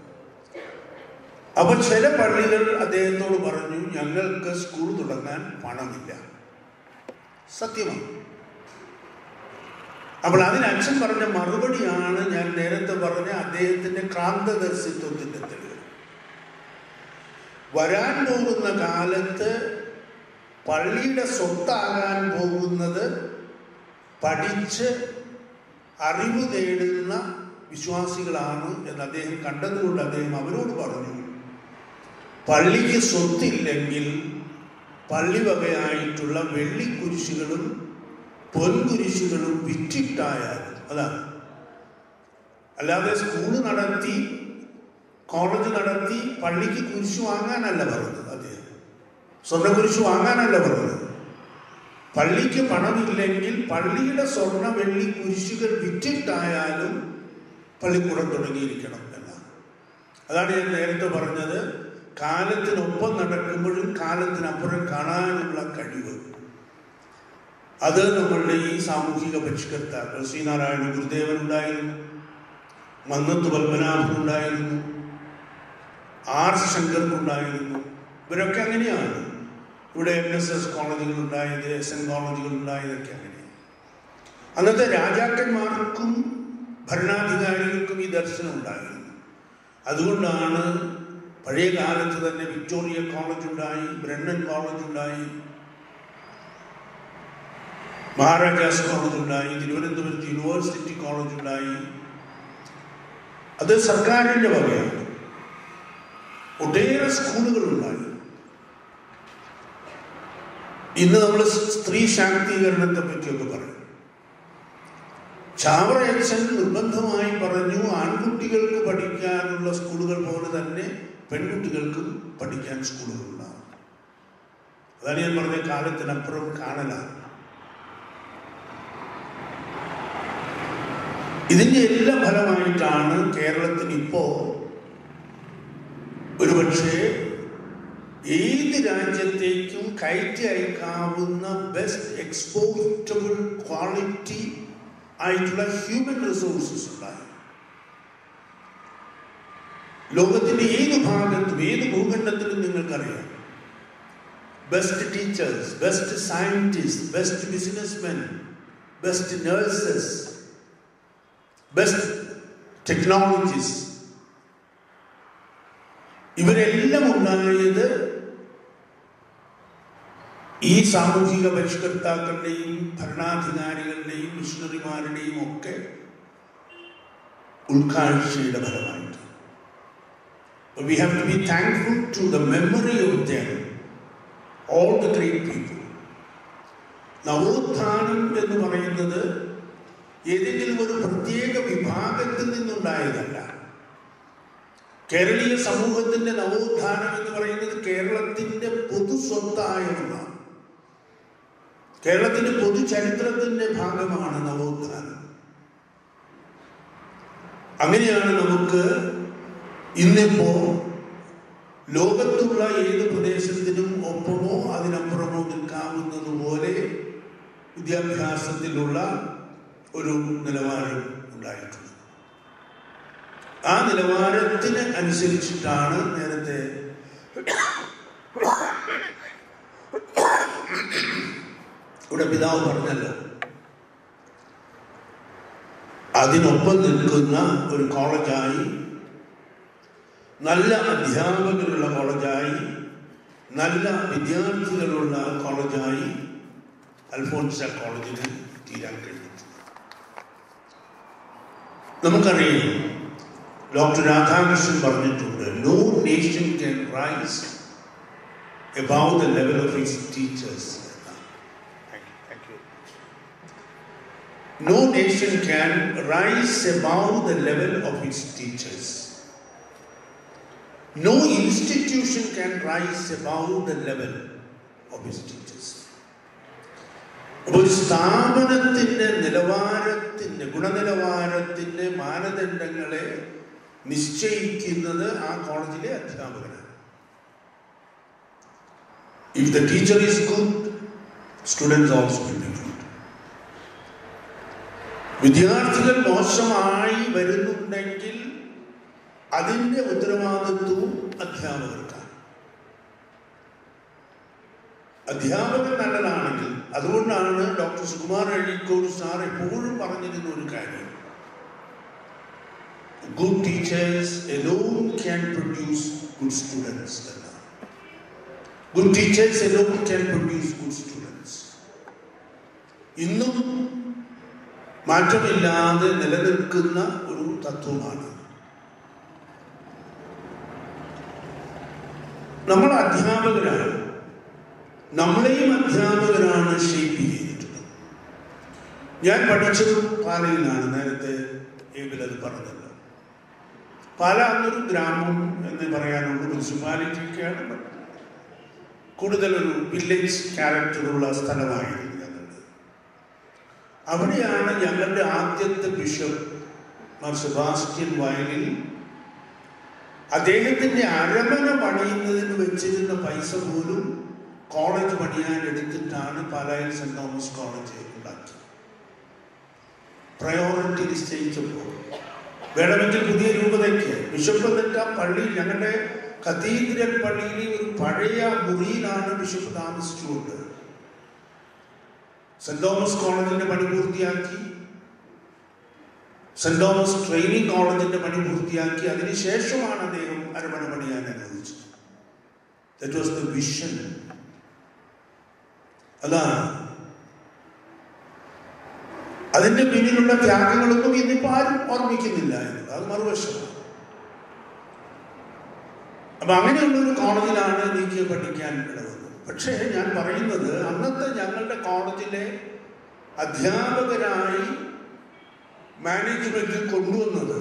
അപ്പൊ ചില പള്ളികൾ അദ്ദേഹത്തോട് പറഞ്ഞു ഞങ്ങൾക്ക് സ്കൂൾ തുടങ്ങാൻ പണമില്ല സത്യമാണ് അപ്പോൾ അതിന് അച്ഛൻ പറഞ്ഞ മറുപടിയാണ് ഞാൻ നേരത്തെ പറഞ്ഞ അദ്ദേഹത്തിന്റെ ക്രാന്തദർശിത്വത്തിന്റെ തെളിവ് വരാൻ പോകുന്ന കാലത്ത് പള്ളിയുടെ സ്വത്താകാൻ പോകുന്നത് പഠിച്ച് അറിവ് നേടുന്ന വിശ്വാസികളാണ് എന്ന് അദ്ദേഹം കണ്ടതുകൊണ്ട് അദ്ദേഹം അവരോട് പറഞ്ഞു പള്ളിക്ക് സ്വത്തില്ലെങ്കിൽ പള്ളി വകയായിട്ടുള്ള വെള്ളിക്കുരിശുകളും പൊൻകുരിശുകളും വിറ്റിട്ടായാലും അതാണ് അല്ലാതെ സ്കൂള് നടത്തി കോളേജ് നടത്തി പള്ളിക്ക് കുരിശ് വാങ്ങാനല്ല പറഞ്ഞത് അദ്ദേഹം സ്വർണ്ണക്കുരിശ് വാങ്ങാനല്ല പറഞ്ഞത് പള്ളിക്ക് പണമില്ലെങ്കിൽ പള്ളിയുടെ സ്വർണ്ണ വെള്ളി കുരിശുകൾ വിറ്റിട്ടായാലും പള്ളിക്കൂടം തുടങ്ങിയിരിക്കണം എന്നാണ് അതാണ് ഞാൻ നേരത്തെ പറഞ്ഞത് കാലത്തിനൊപ്പം നടക്കുമ്പോഴും കാലത്തിനപ്പുറം കാണാനുള്ള കഴിവ് അത് നമ്മളുടെ ഈ സാമൂഹിക പരിഷ്കർത്താക്കൾ ശ്രീനാരായണ ഗുരുദേവൻ ഉണ്ടായിരുന്നു മന്നത്ത് പത്മനാഭൻ ഉണ്ടായിരുന്നു ആർ ശങ്കർക്കുണ്ടായിരുന്നു ഇവരൊക്കെ അങ്ങനെയാണ് ഇവിടെ എൻ എസ് എസ് കോളേജുകൾ ഉണ്ടായത് എസ് എൻ കോളേജുകൾ ഉണ്ടായതൊക്കെ അങ്ങനെയാണ് അന്നത്തെ രാജാക്കന്മാർക്കും ഭരണാധികാരികൾക്കും ഈ ദർശനം ഉണ്ടായിരുന്നു അതുകൊണ്ടാണ് പഴയ കാലത്ത് തന്നെ വിക്ടോറിയ കോളേജ് ഉണ്ടായി ബ്രണ്ണൻ കോളേജ് ഉണ്ടായി മഹാരാജാസ് കോളേജ് ഉണ്ടായി തിരുവനന്തപുരത്ത് യൂണിവേഴ്സിറ്റി കോളേജ് ഉണ്ടായി അത് സർക്കാരിന്റെ വകയാണ് ഒട്ടേറെ സ്കൂളുകൾ ഉണ്ടായി ഇന്ന് നമ്മൾ സ്ത്രീ ശാക്തീകരണത്തെ പറ്റിയൊക്കെ പറയും ചാവറയച്ചൻ നിർബന്ധമായി പറഞ്ഞു ആൺകുട്ടികൾക്ക് പഠിക്കാനുള്ള സ്കൂളുകൾ പോലെ തന്നെ പെൺകുട്ടികൾക്കും പഠിക്കാൻ സ്കൂളുകൾ ഉണ്ടാവും അതാണ് ഞാൻ പറഞ്ഞ കാലത്തിനപ്പുറം കാണലാണ് ഇതിന്റെ എല്ലാ ഫലമായിട്ടാണ് കേരളത്തിന് ഇപ്പോ ഒരുപക്ഷെ ഏത് രാജ്യത്തേക്കും കയറ്റി അയക്കാവുന്ന ബെസ്റ്റ് എക്സ്പോർട്ടബിൾ ക്വാളിറ്റി ആയിട്ടുള്ള ഹ്യൂമൻ റിസോഴ്സസ് ഉണ്ടായി ലോകത്തിന്റെ ഏത് ഭാഗത്തും ഏത് ഭൂഖണ്ഡത്തിലും നിങ്ങൾക്കറിയാം best teachers best scientist best businessmen best nurses best technologies ഇവരെല്ലാം ഉണ്ടായത് ഈ സാമൂഹിക പരിഷ്കർത്താക്കളുടെയും ഭരണാധികാരികളുടെയും മിഷണറിമാരുടെയും ഒക്കെ ഉൾക്കാഴ്ചയുടെ ഫലമായിട്ട് we have to be thankful to the memory of them all the great people നവോത്ഥാനം എന്ന് പറയുന്നത് ഏതെങ്കിലും ഒരു പ്രത്യേക വിഭാഗത്തിൽ നിന്നുണ്ടായതല്ല കേരളീയ സമൂഹത്തിന്റെ നവോത്ഥാനം എന്ന് പറയുന്നത് കേരളത്തിന്റെ പൊതു സ്വത്തായ ഒന്നാണ് കേരളത്തിന്റെ പൊതുചരിത്രത്തിന്റെ ഭാഗമാണ് നവോത്ഥാനം അങ്ങനെയാണ് നമുക്ക് ഇന്നിപ്പോ ലോകത്തുള്ള ഏത് പ്രദേശത്തിനും ഒപ്പമോ അതിനപ്പുറമോ നിൽക്കാവുന്നത് പോലെ വിദ്യാഭ്യാസത്തിലുള്ള ഒരു നിലവാരം ഉണ്ടായിട്ടുണ്ട് ആ നിലവാരത്തിന് അനുസരിച്ചിട്ടാണ് നേരത്തെ ഇവിടെ പിതാവ് പറഞ്ഞല്ലോ അതിനൊപ്പം നിൽക്കുന്ന ഒരു കോളേജായി നല്ല അധ്യാപകരുള്ള കോളേജായി നല്ല വിദ്യാർത്ഥികളുള്ള കോളേജായി അൽഫോൺസ കോളേജിന് തീരാൻ കഴിഞ്ഞിട്ടുണ്ട് നമുക്കറിയാം ഡോക്ടർ രാധാകൃഷ്ണൻ പറഞ്ഞിട്ടുണ്ട് no nation can rise above the level of its teachers. Thank you. Thank you. No nation can rise above the level of its teachers. No institution can rise above the level of its teachers. അപ്പോൾ ഒരു സ്ഥാപനത്തിൻ്റെ നിലവാരത്തിൻ്റെ ഗുണനിലവാരത്തിൻ്റെ മാനദണ്ഡങ്ങളെ നിശ്ചയിക്കുന്നത് ആ കോളേജിലെ അധ്യാപകനാണ് if the teacher is good students also will be good വിദ്യാർത്ഥികൾ മോശമായി വരുന്നുണ്ടെങ്കിൽ അതിൻ്റെ ഉത്തരവാദിത്വവും അധ്യാപകർക്കാണ് അധ്യാപകൻ നല്ലതാണെങ്കിൽ അതുകൊണ്ടാണ് ഡോക്ടർ സുകുമാർ അഴീക്കോട് സാർ എപ്പോഴും പറഞ്ഞിരുന്ന ഒരു കാര്യം good teachers alone can produce good students എന്നാണ് good teachers alone can produce good students ഇന്നും മാറ്റമില്ലാതെ നിലനിൽക്കുന്ന ഒരു തത്വമാണ് നമ്മൾ അധ്യാപകരാണ് നമ്മളെയും അധ്യാപകരാണ് ഷേപ്പ് ചെയ്തിട്ടുള്ളത് ഞാൻ പഠിച്ചത് പാലയിലാണ് നേരത്തെ ഏബിൽ അത് പറഞ്ഞല്ലോ പാല എന്നൊരു ഗ്രാമം എന്ന് പറയാനുള്ളൂ മുനിസിപ്പാലിറ്റിക്കാണ് കൂടുതലൊരു വില്ലേജ് ക്യാരക്ടറുള്ള സ്ഥലമായിരുന്നു ഞങ്ങളുടെ അവിടെയാണ് ഞങ്ങളുടെ ആദ്യത്തെ ബിഷപ്പ് മാർ സെബാസ്റ്റ്യൻ വയലിൽ അദ്ദേഹത്തിന്റെ അരമന പണിയുന്നതിന് വെച്ചിരുന്ന പൈസ പോലും കോളേജ് പണിയാൻ എടുത്തിട്ടാണ് പാലായിൽ സെന്റ് തോമസ് കോളേജ് ഉണ്ടാക്കി പ്രയോറിറ്റി നിശ്ചയിച്ചപ്പോൾ വേണമെങ്കിൽ പുതിയ രൂപതയ്ക്ക് ബിഷപ്പ് എന്നിട്ട് ആ പള്ളി ഞങ്ങളുടെ കത്തീഡ്രൽ പള്ളിയിലെ ഒരു പഴയ മുറിയിലാണ് ബിഷപ്പ് താമസിച്ചുകൊണ്ട് സെന്റ് തോമസ് കോളേജിന്റെ പണി പൂർത്തിയാക്കി സെന്റ് തോമസ് ട്രെയിനിങ് കോളേജിന്റെ പണി പൂർത്തിയാക്കി അതിനുശേഷമാണ് അദ്ദേഹം അരമന പണിയാൻ അനുവദിച്ചത് ദറ്റ് വാസ് ദ വിഷൻ അതാണ് അതിന്റെ പിന്നിലുള്ള ത്യാഗങ്ങളൊന്നും ഇന്നിപ്പോ ആരും ഓർമ്മിക്കുന്നില്ല എന്നുള്ളത് അത് മറുവശമാണ് അപ്പൊ അങ്ങനെയുള്ള ഒരു കോളേജിലാണ് എനിക്ക് പഠിക്കാൻ ഇടവന്നത് പക്ഷേ ഞാൻ പറയുന്നത് അന്നത്തെ ഞങ്ങളുടെ കോളേജിലെ അധ്യാപകരായി മാനേജ്മെന്റ് കൊണ്ടുവന്നത്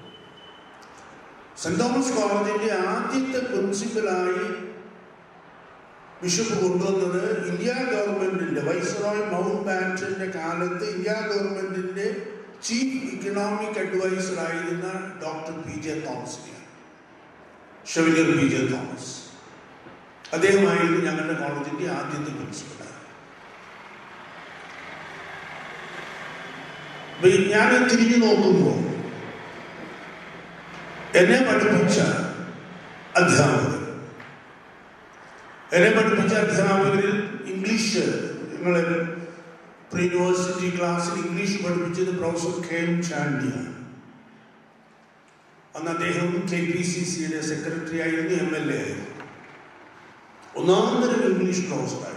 സെന്റ് തോമസ് കോളേജിന്റെ ആദ്യത്തെ പ്രിൻസിപ്പലായി ബിഷപ്പ് കൊണ്ടുവന്നത് ഇന്ത്യ ഗവൺമെന്റിന്റെ വൈസ്രോയ് മൗണ്ട് ബാറ്റന്റെ കാലത്ത് ഇന്ത്യ ഗവൺമെന്റിന്റെ ചീഫ് ഇക്കണോമിക് അഡ്വൈസർ ആയിരുന്ന ഡോക്ടർ പി ജെ തോമസിനെയാണ് ഷെവിലിയർ പി ജെ തോമസ് അദ്ദേഹമായിരുന്നു ഞങ്ങളുടെ കോളേജിന്റെ ആദ്യത്തെ പ്രിൻസിപ്പൽ ഞാൻ തിരിഞ്ഞു നോക്കുമ്പോൾ എന്നെ പഠിപ്പിച്ച അധ്യാപകർ എന്നെ പഠിപ്പിച്ച അധ്യാപകരിൽ ഇംഗ്ലീഷ് ഞങ്ങളെ പ്രീ യൂണിവേഴ്സിറ്റി ക്ലാസ്സിൽ ഇംഗ്ലീഷ് പഠിപ്പിച്ചത് പ്രൊഫസർ കെ എം ചാണ്ടിയാണ് അന്ന് അദ്ദേഹം കെ പി സി സിയുടെ സെക്രട്ടറി ആയിരുന്നു എം എൽ എ ആയിരുന്നു ഒന്നാമതരം ഇംഗ്ലീഷ് പ്രൊഫസറായിരുന്നു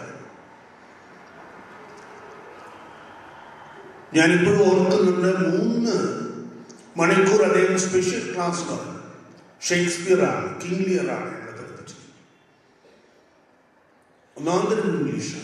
ഞാനിപ്പോഴും ഓർക്കുന്നുണ്ട് മൂന്ന് മണിക്കൂർ അദ്ദേഹം സ്പെഷ്യൽ ക്ലാസ് പറഞ്ഞു ഷേക്സ്പിയർ ആണ് കിങ് ലിയർ ആണ് ഞങ്ങളെ പഠിപ്പിച്ചത് ഒന്നാന്തരം ഇംഗ്ലീഷാണ്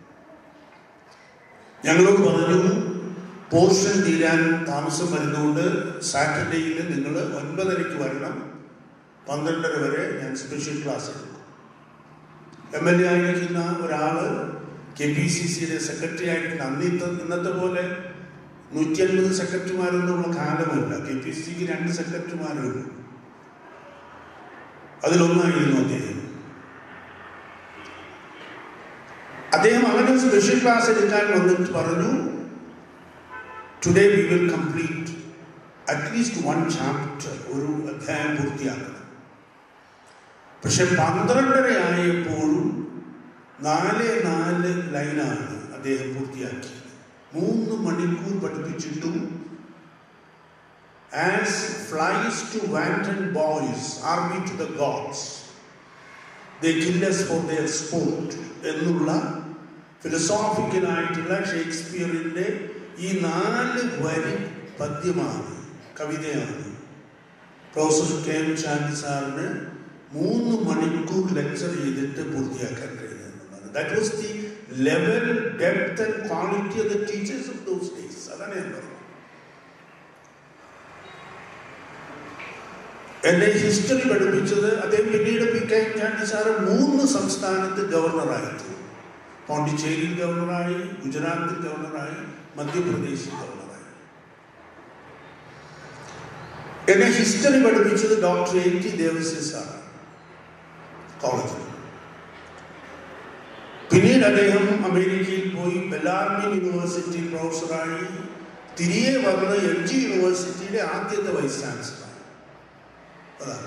ഞങ്ങളോട് പറഞ്ഞു പോർഷൻ തീരാൻ താമസം വരുന്നതുകൊണ്ട് സാറ്റർഡേയിൽ നിങ്ങൾ ഒൻപതരയ്ക്ക് വരണം പന്ത്രണ്ടര വരെ ഞാൻ സ്പെഷ്യൽ ക്ലാസ് എടുക്കും എം എൽ എ ആയിരിക്കുന്ന ഒരാള് കെ പി സി സിയുടെ സെക്രട്ടറി ആയിരിക്കുന്ന അന്നത്തെ ഇന്നത്തെ പോലെ നൂറ്റി അൻപത് സെക്രട്ടറിമാരൊന്നുമുള്ള കാലമല്ല കെ പി സി സിക്ക് രണ്ട് സെക്രട്ടറിമാരേ ഉള്ളൂ അതിലൊന്നായിരുന്നു അദ്ദേഹം അദ്ദേഹം അങ്ങനെ സ്പെഷ്യൽ ക്ലാസ് എടുക്കാൻ വന്നിട്ട് പറഞ്ഞു today we will complete at least one chapter ഒരു അധ്യായം പൂർത്തിയാക്കണം പക്ഷെ പന്ത്രണ്ടര ആയപ്പോഴും നാല് നാല് ലൈനാണ് അദ്ദേഹം പൂർത്തിയാക്കിയത് മൂന്ന് മണിക്കൂർ പഠിപ്പിച്ചിട്ടും as flies to wanton boys are we to the gods they kill us for their sport എന്നുള്ള ഫിലോസോഫിക്കലായിട്ടുള്ള ഷേക്സ്പിയറിന്റെ ഈ നാല് വരി പദ്യമാണ് കവിതയാണ് പ്രൊഫസർ കെ എം ശാന്തി സാറിന് മൂന്ന് മണിക്കൂർ ലെക്ചർ ചെയ്തിട്ട് പൂർത്തിയാക്കാൻ കഴിയുന്നതാണ് that was the level depth and quality of the teachers of those days അതാണ് ഞാൻ പറഞ്ഞത് എന്നെ ഹിസ്റ്ററി പഠിപ്പിച്ചത് അദ്ദേഹം പിന്നീട് പി കെ ചാണ്ടി സാറ് മൂന്ന് സംസ്ഥാനത്ത് ഗവർണറായിരുന്നു പോണ്ടിച്ചേരിയിൽ ഗവർണറായി ഗുജറാത്തിൽ ഗവർണറായി മധ്യപ്രദേശിൽ ഗവർണറായി എന്നെ ഹിസ്റ്ററി പഠിപ്പിച്ചത് ഡോക്ടർ എ ടി ദേവസ്യ സാറാണ് കോളേജിൽ പിന്നീട് അദ്ദേഹം അമേരിക്കയിൽ പോയി ബെലാർമിൻ യൂണിവേഴ്സിറ്റി പ്രൊഫസറായി തിരികെ വന്ന് എം ജി യൂണിവേഴ്സിറ്റിയിലെ ആദ്യത്തെ വൈസ് ചാൻസലറായി അതാണ്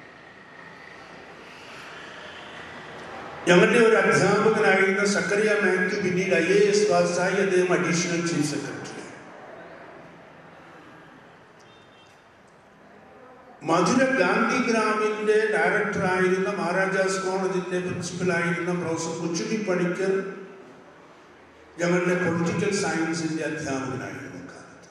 ഞങ്ങളുടെ ഒരു അധ്യാപകനായിരുന്ന സക്കറിയ മാത്യു പിന്നീട് ഐ എ എസ് പാസ്സായി അദ്ദേഹം അഡീഷണൽ ചീഫ് സെക്രട്ടറി മധുര ഗാന്ധിഗ്രാമിന്റെ ഡയറക്ടറായിരുന്ന മഹാരാജാസ് കോളേജിന്റെ പ്രിൻസിപ്പലായിരുന്ന പ്രൊഫസർ കൊച്ചുടി പണിക്കർ ഞങ്ങളുടെ പൊളിറ്റിക്കൽ സയൻസിന്റെ അധ്യാപകനായിരുന്നു കാലത്ത്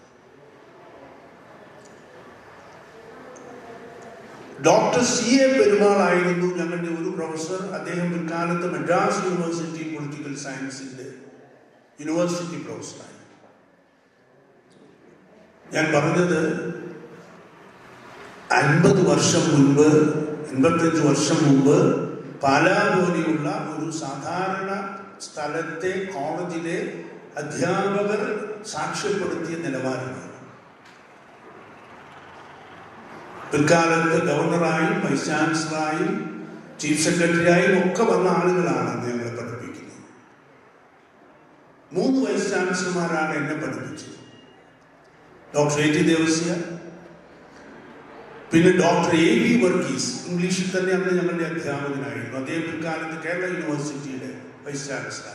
ഡോക്ടർ സി എ പെരുമാളായിരുന്നു ഞങ്ങളുടെ ഒരു പ്രൊഫസർ അദ്ദേഹം പിൽക്കാലത്ത് മദ്രാസ് യൂണിവേഴ്സിറ്റി പൊളിറ്റിക്കൽ സയൻസിന്റെ യൂണിവേഴ്സിറ്റി പ്രൊഫസറായി ഞാൻ പറഞ്ഞത് അൻപത് വർഷം മുൻപ് എൺപത്തഞ്ച് വർഷം മുമ്പ് പാലാ പോലെയുള്ള ഒരു സാധാരണ സ്ഥലത്തെ കോളേജിലെ അധ്യാപകർ സാക്ഷ്യപ്പെടുത്തിയ നിലവാരമാണ് പിൽക്കാലത്ത് ഗവർണറായും വൈസ് ചാൻസലറായും ചീഫ് സെക്രട്ടറിയായും ഒക്കെ വന്ന ആളുകളാണ് ഞങ്ങളെ പഠിപ്പിക്കുന്നത് മൂന്ന് വൈസ് ചാൻസലർമാരാണ് എന്നെ പഠിപ്പിച്ചത് ഡോക്ടർ എ ടി ദേവസ്യ പിന്നെ ഡോക്ടർ എ വി വർഗീസ് ഇംഗ്ലീഷിൽ തന്നെ അന്ന് ഞങ്ങളുടെ അധ്യാപകനായിരുന്നു അദ്ദേഹം പിൽക്കാലത്ത് കേരള യൂണിവേഴ്സിറ്റിയുടെ വൈസ് ചാൻസലറായി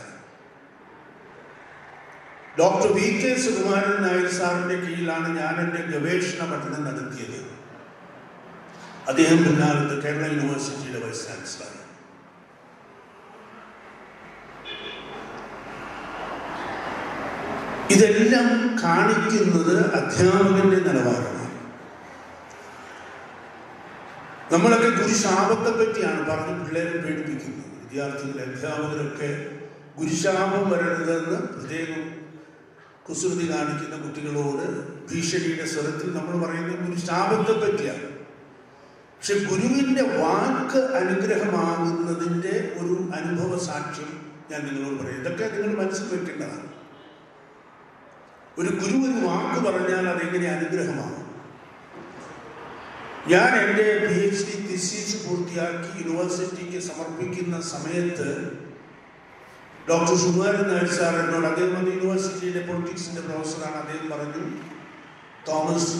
doctor V K Sukumaran Nair സാറിന്റെ കീഴിലാണ് ഞാൻ എൻ്റെ ഗവേഷണ പഠനം നടത്തിയത് അദ്ദേഹം പിന്നാലത്ത് കേരള യൂണിവേഴ്സിറ്റിയുടെ വൈസ് ചാൻസലറായി ഇതെല്ലാം കാണിക്കുന്നത് അധ്യാപകന്റെ നിലവാരമാണ് നമ്മളൊക്കെ ഗുരുശാപത്തെ പറ്റിയാണ് പറഞ്ഞ് പിള്ളേരെ പേടിപ്പിക്കുന്നത് വിദ്യാർത്ഥികൾ അധ്യാപകരൊക്കെ ഗുരുശാപം വരരുതെന്ന് പ്രത്യേകം കുസൃതി കാണിക്കുന്ന കുട്ടികളോട് ഭീഷണിയുടെ സ്വരത്തിൽ നമ്മൾ പറയുന്നത് ഗുരുശാപത്തെ പറ്റിയാണ് പക്ഷെ ഗുരുവിന്റെ വാക്ക് അനുഗ്രഹമാകുന്നതിന്റെ ഒരു അനുഭവ സാക്ഷ്യം ഞാൻ നിങ്ങളോട് പറയും ഇതൊക്കെ നിങ്ങൾ മനസ്സിൽ വെക്കേണ്ടതാണ് ഒരു ഗുരു ഒരു വാക്ക് പറഞ്ഞാൽ അതെങ്ങനെ അനുഗ്രഹമാകും ഞാൻ എൻ്റെ പി എച്ച് ഡി തിസീസ് പൂർത്തിയാക്കി യൂണിവേഴ്സിറ്റിക്ക് സമർപ്പിക്കുന്ന സമയത്ത് ഡോക്ടർ സുകുമാരൻ നായർ സാർ എന്നോട് അദ്ദേഹം വന്ന് യൂണിവേഴ്സിറ്റിയുടെ പൊളിറ്റിക്സിന്റെ പ്രൊഫസറാണ് അദ്ദേഹം പറഞ്ഞു Thomas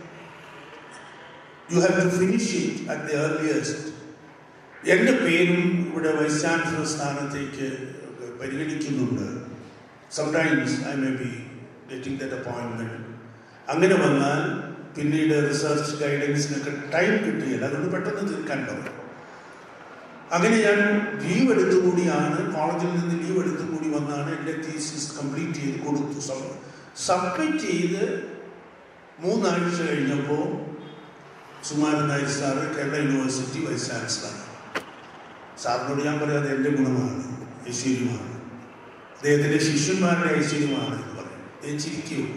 you have to finish it at the earliest എൻ്റെ പേരും ഇവിടെ വൈസ് ചാൻസലർ സ്ഥാനത്തേക്ക് പരിഗണിക്കുന്നുണ്ട് sometimes I may be getting that appointment അങ്ങനെ വന്നാൽ പിന്നീട് റിസർച്ച് ഗൈഡൻസിനൊക്കെ ടൈം കിട്ടുകയില്ല അതുകൊണ്ട് പെട്ടെന്ന് തീർക്കാൻ പറഞ്ഞു അങ്ങനെ ഞാൻ ലീവ് എടുത്തുകൂടിയാണ് കോളേജിൽ നിന്ന് ലീവ് എടുത്തുകൂടി വന്നാണ് എൻ്റെ തീസിസ് കംപ്ലീറ്റ് ചെയ്ത് കൊടുത്തു സബ്മിറ്റ് ചെയ്ത് മൂന്നാഴ്ച കഴിഞ്ഞപ്പോൾ Sukumaran Nair sir Kerala university vice ചാൻസലറാണ് സാറിനോട് ഞാൻ പറയാതെ എൻ്റെ ഗുണമാണ് ഐശ്വര്യമാണ് അദ്ദേഹത്തിൻ്റെ ശിഷ്യന്മാരുടെ ഐശ്വര്യമാണ് എന്ന് പറയും അദ്ദേഹം ചിരിക്കും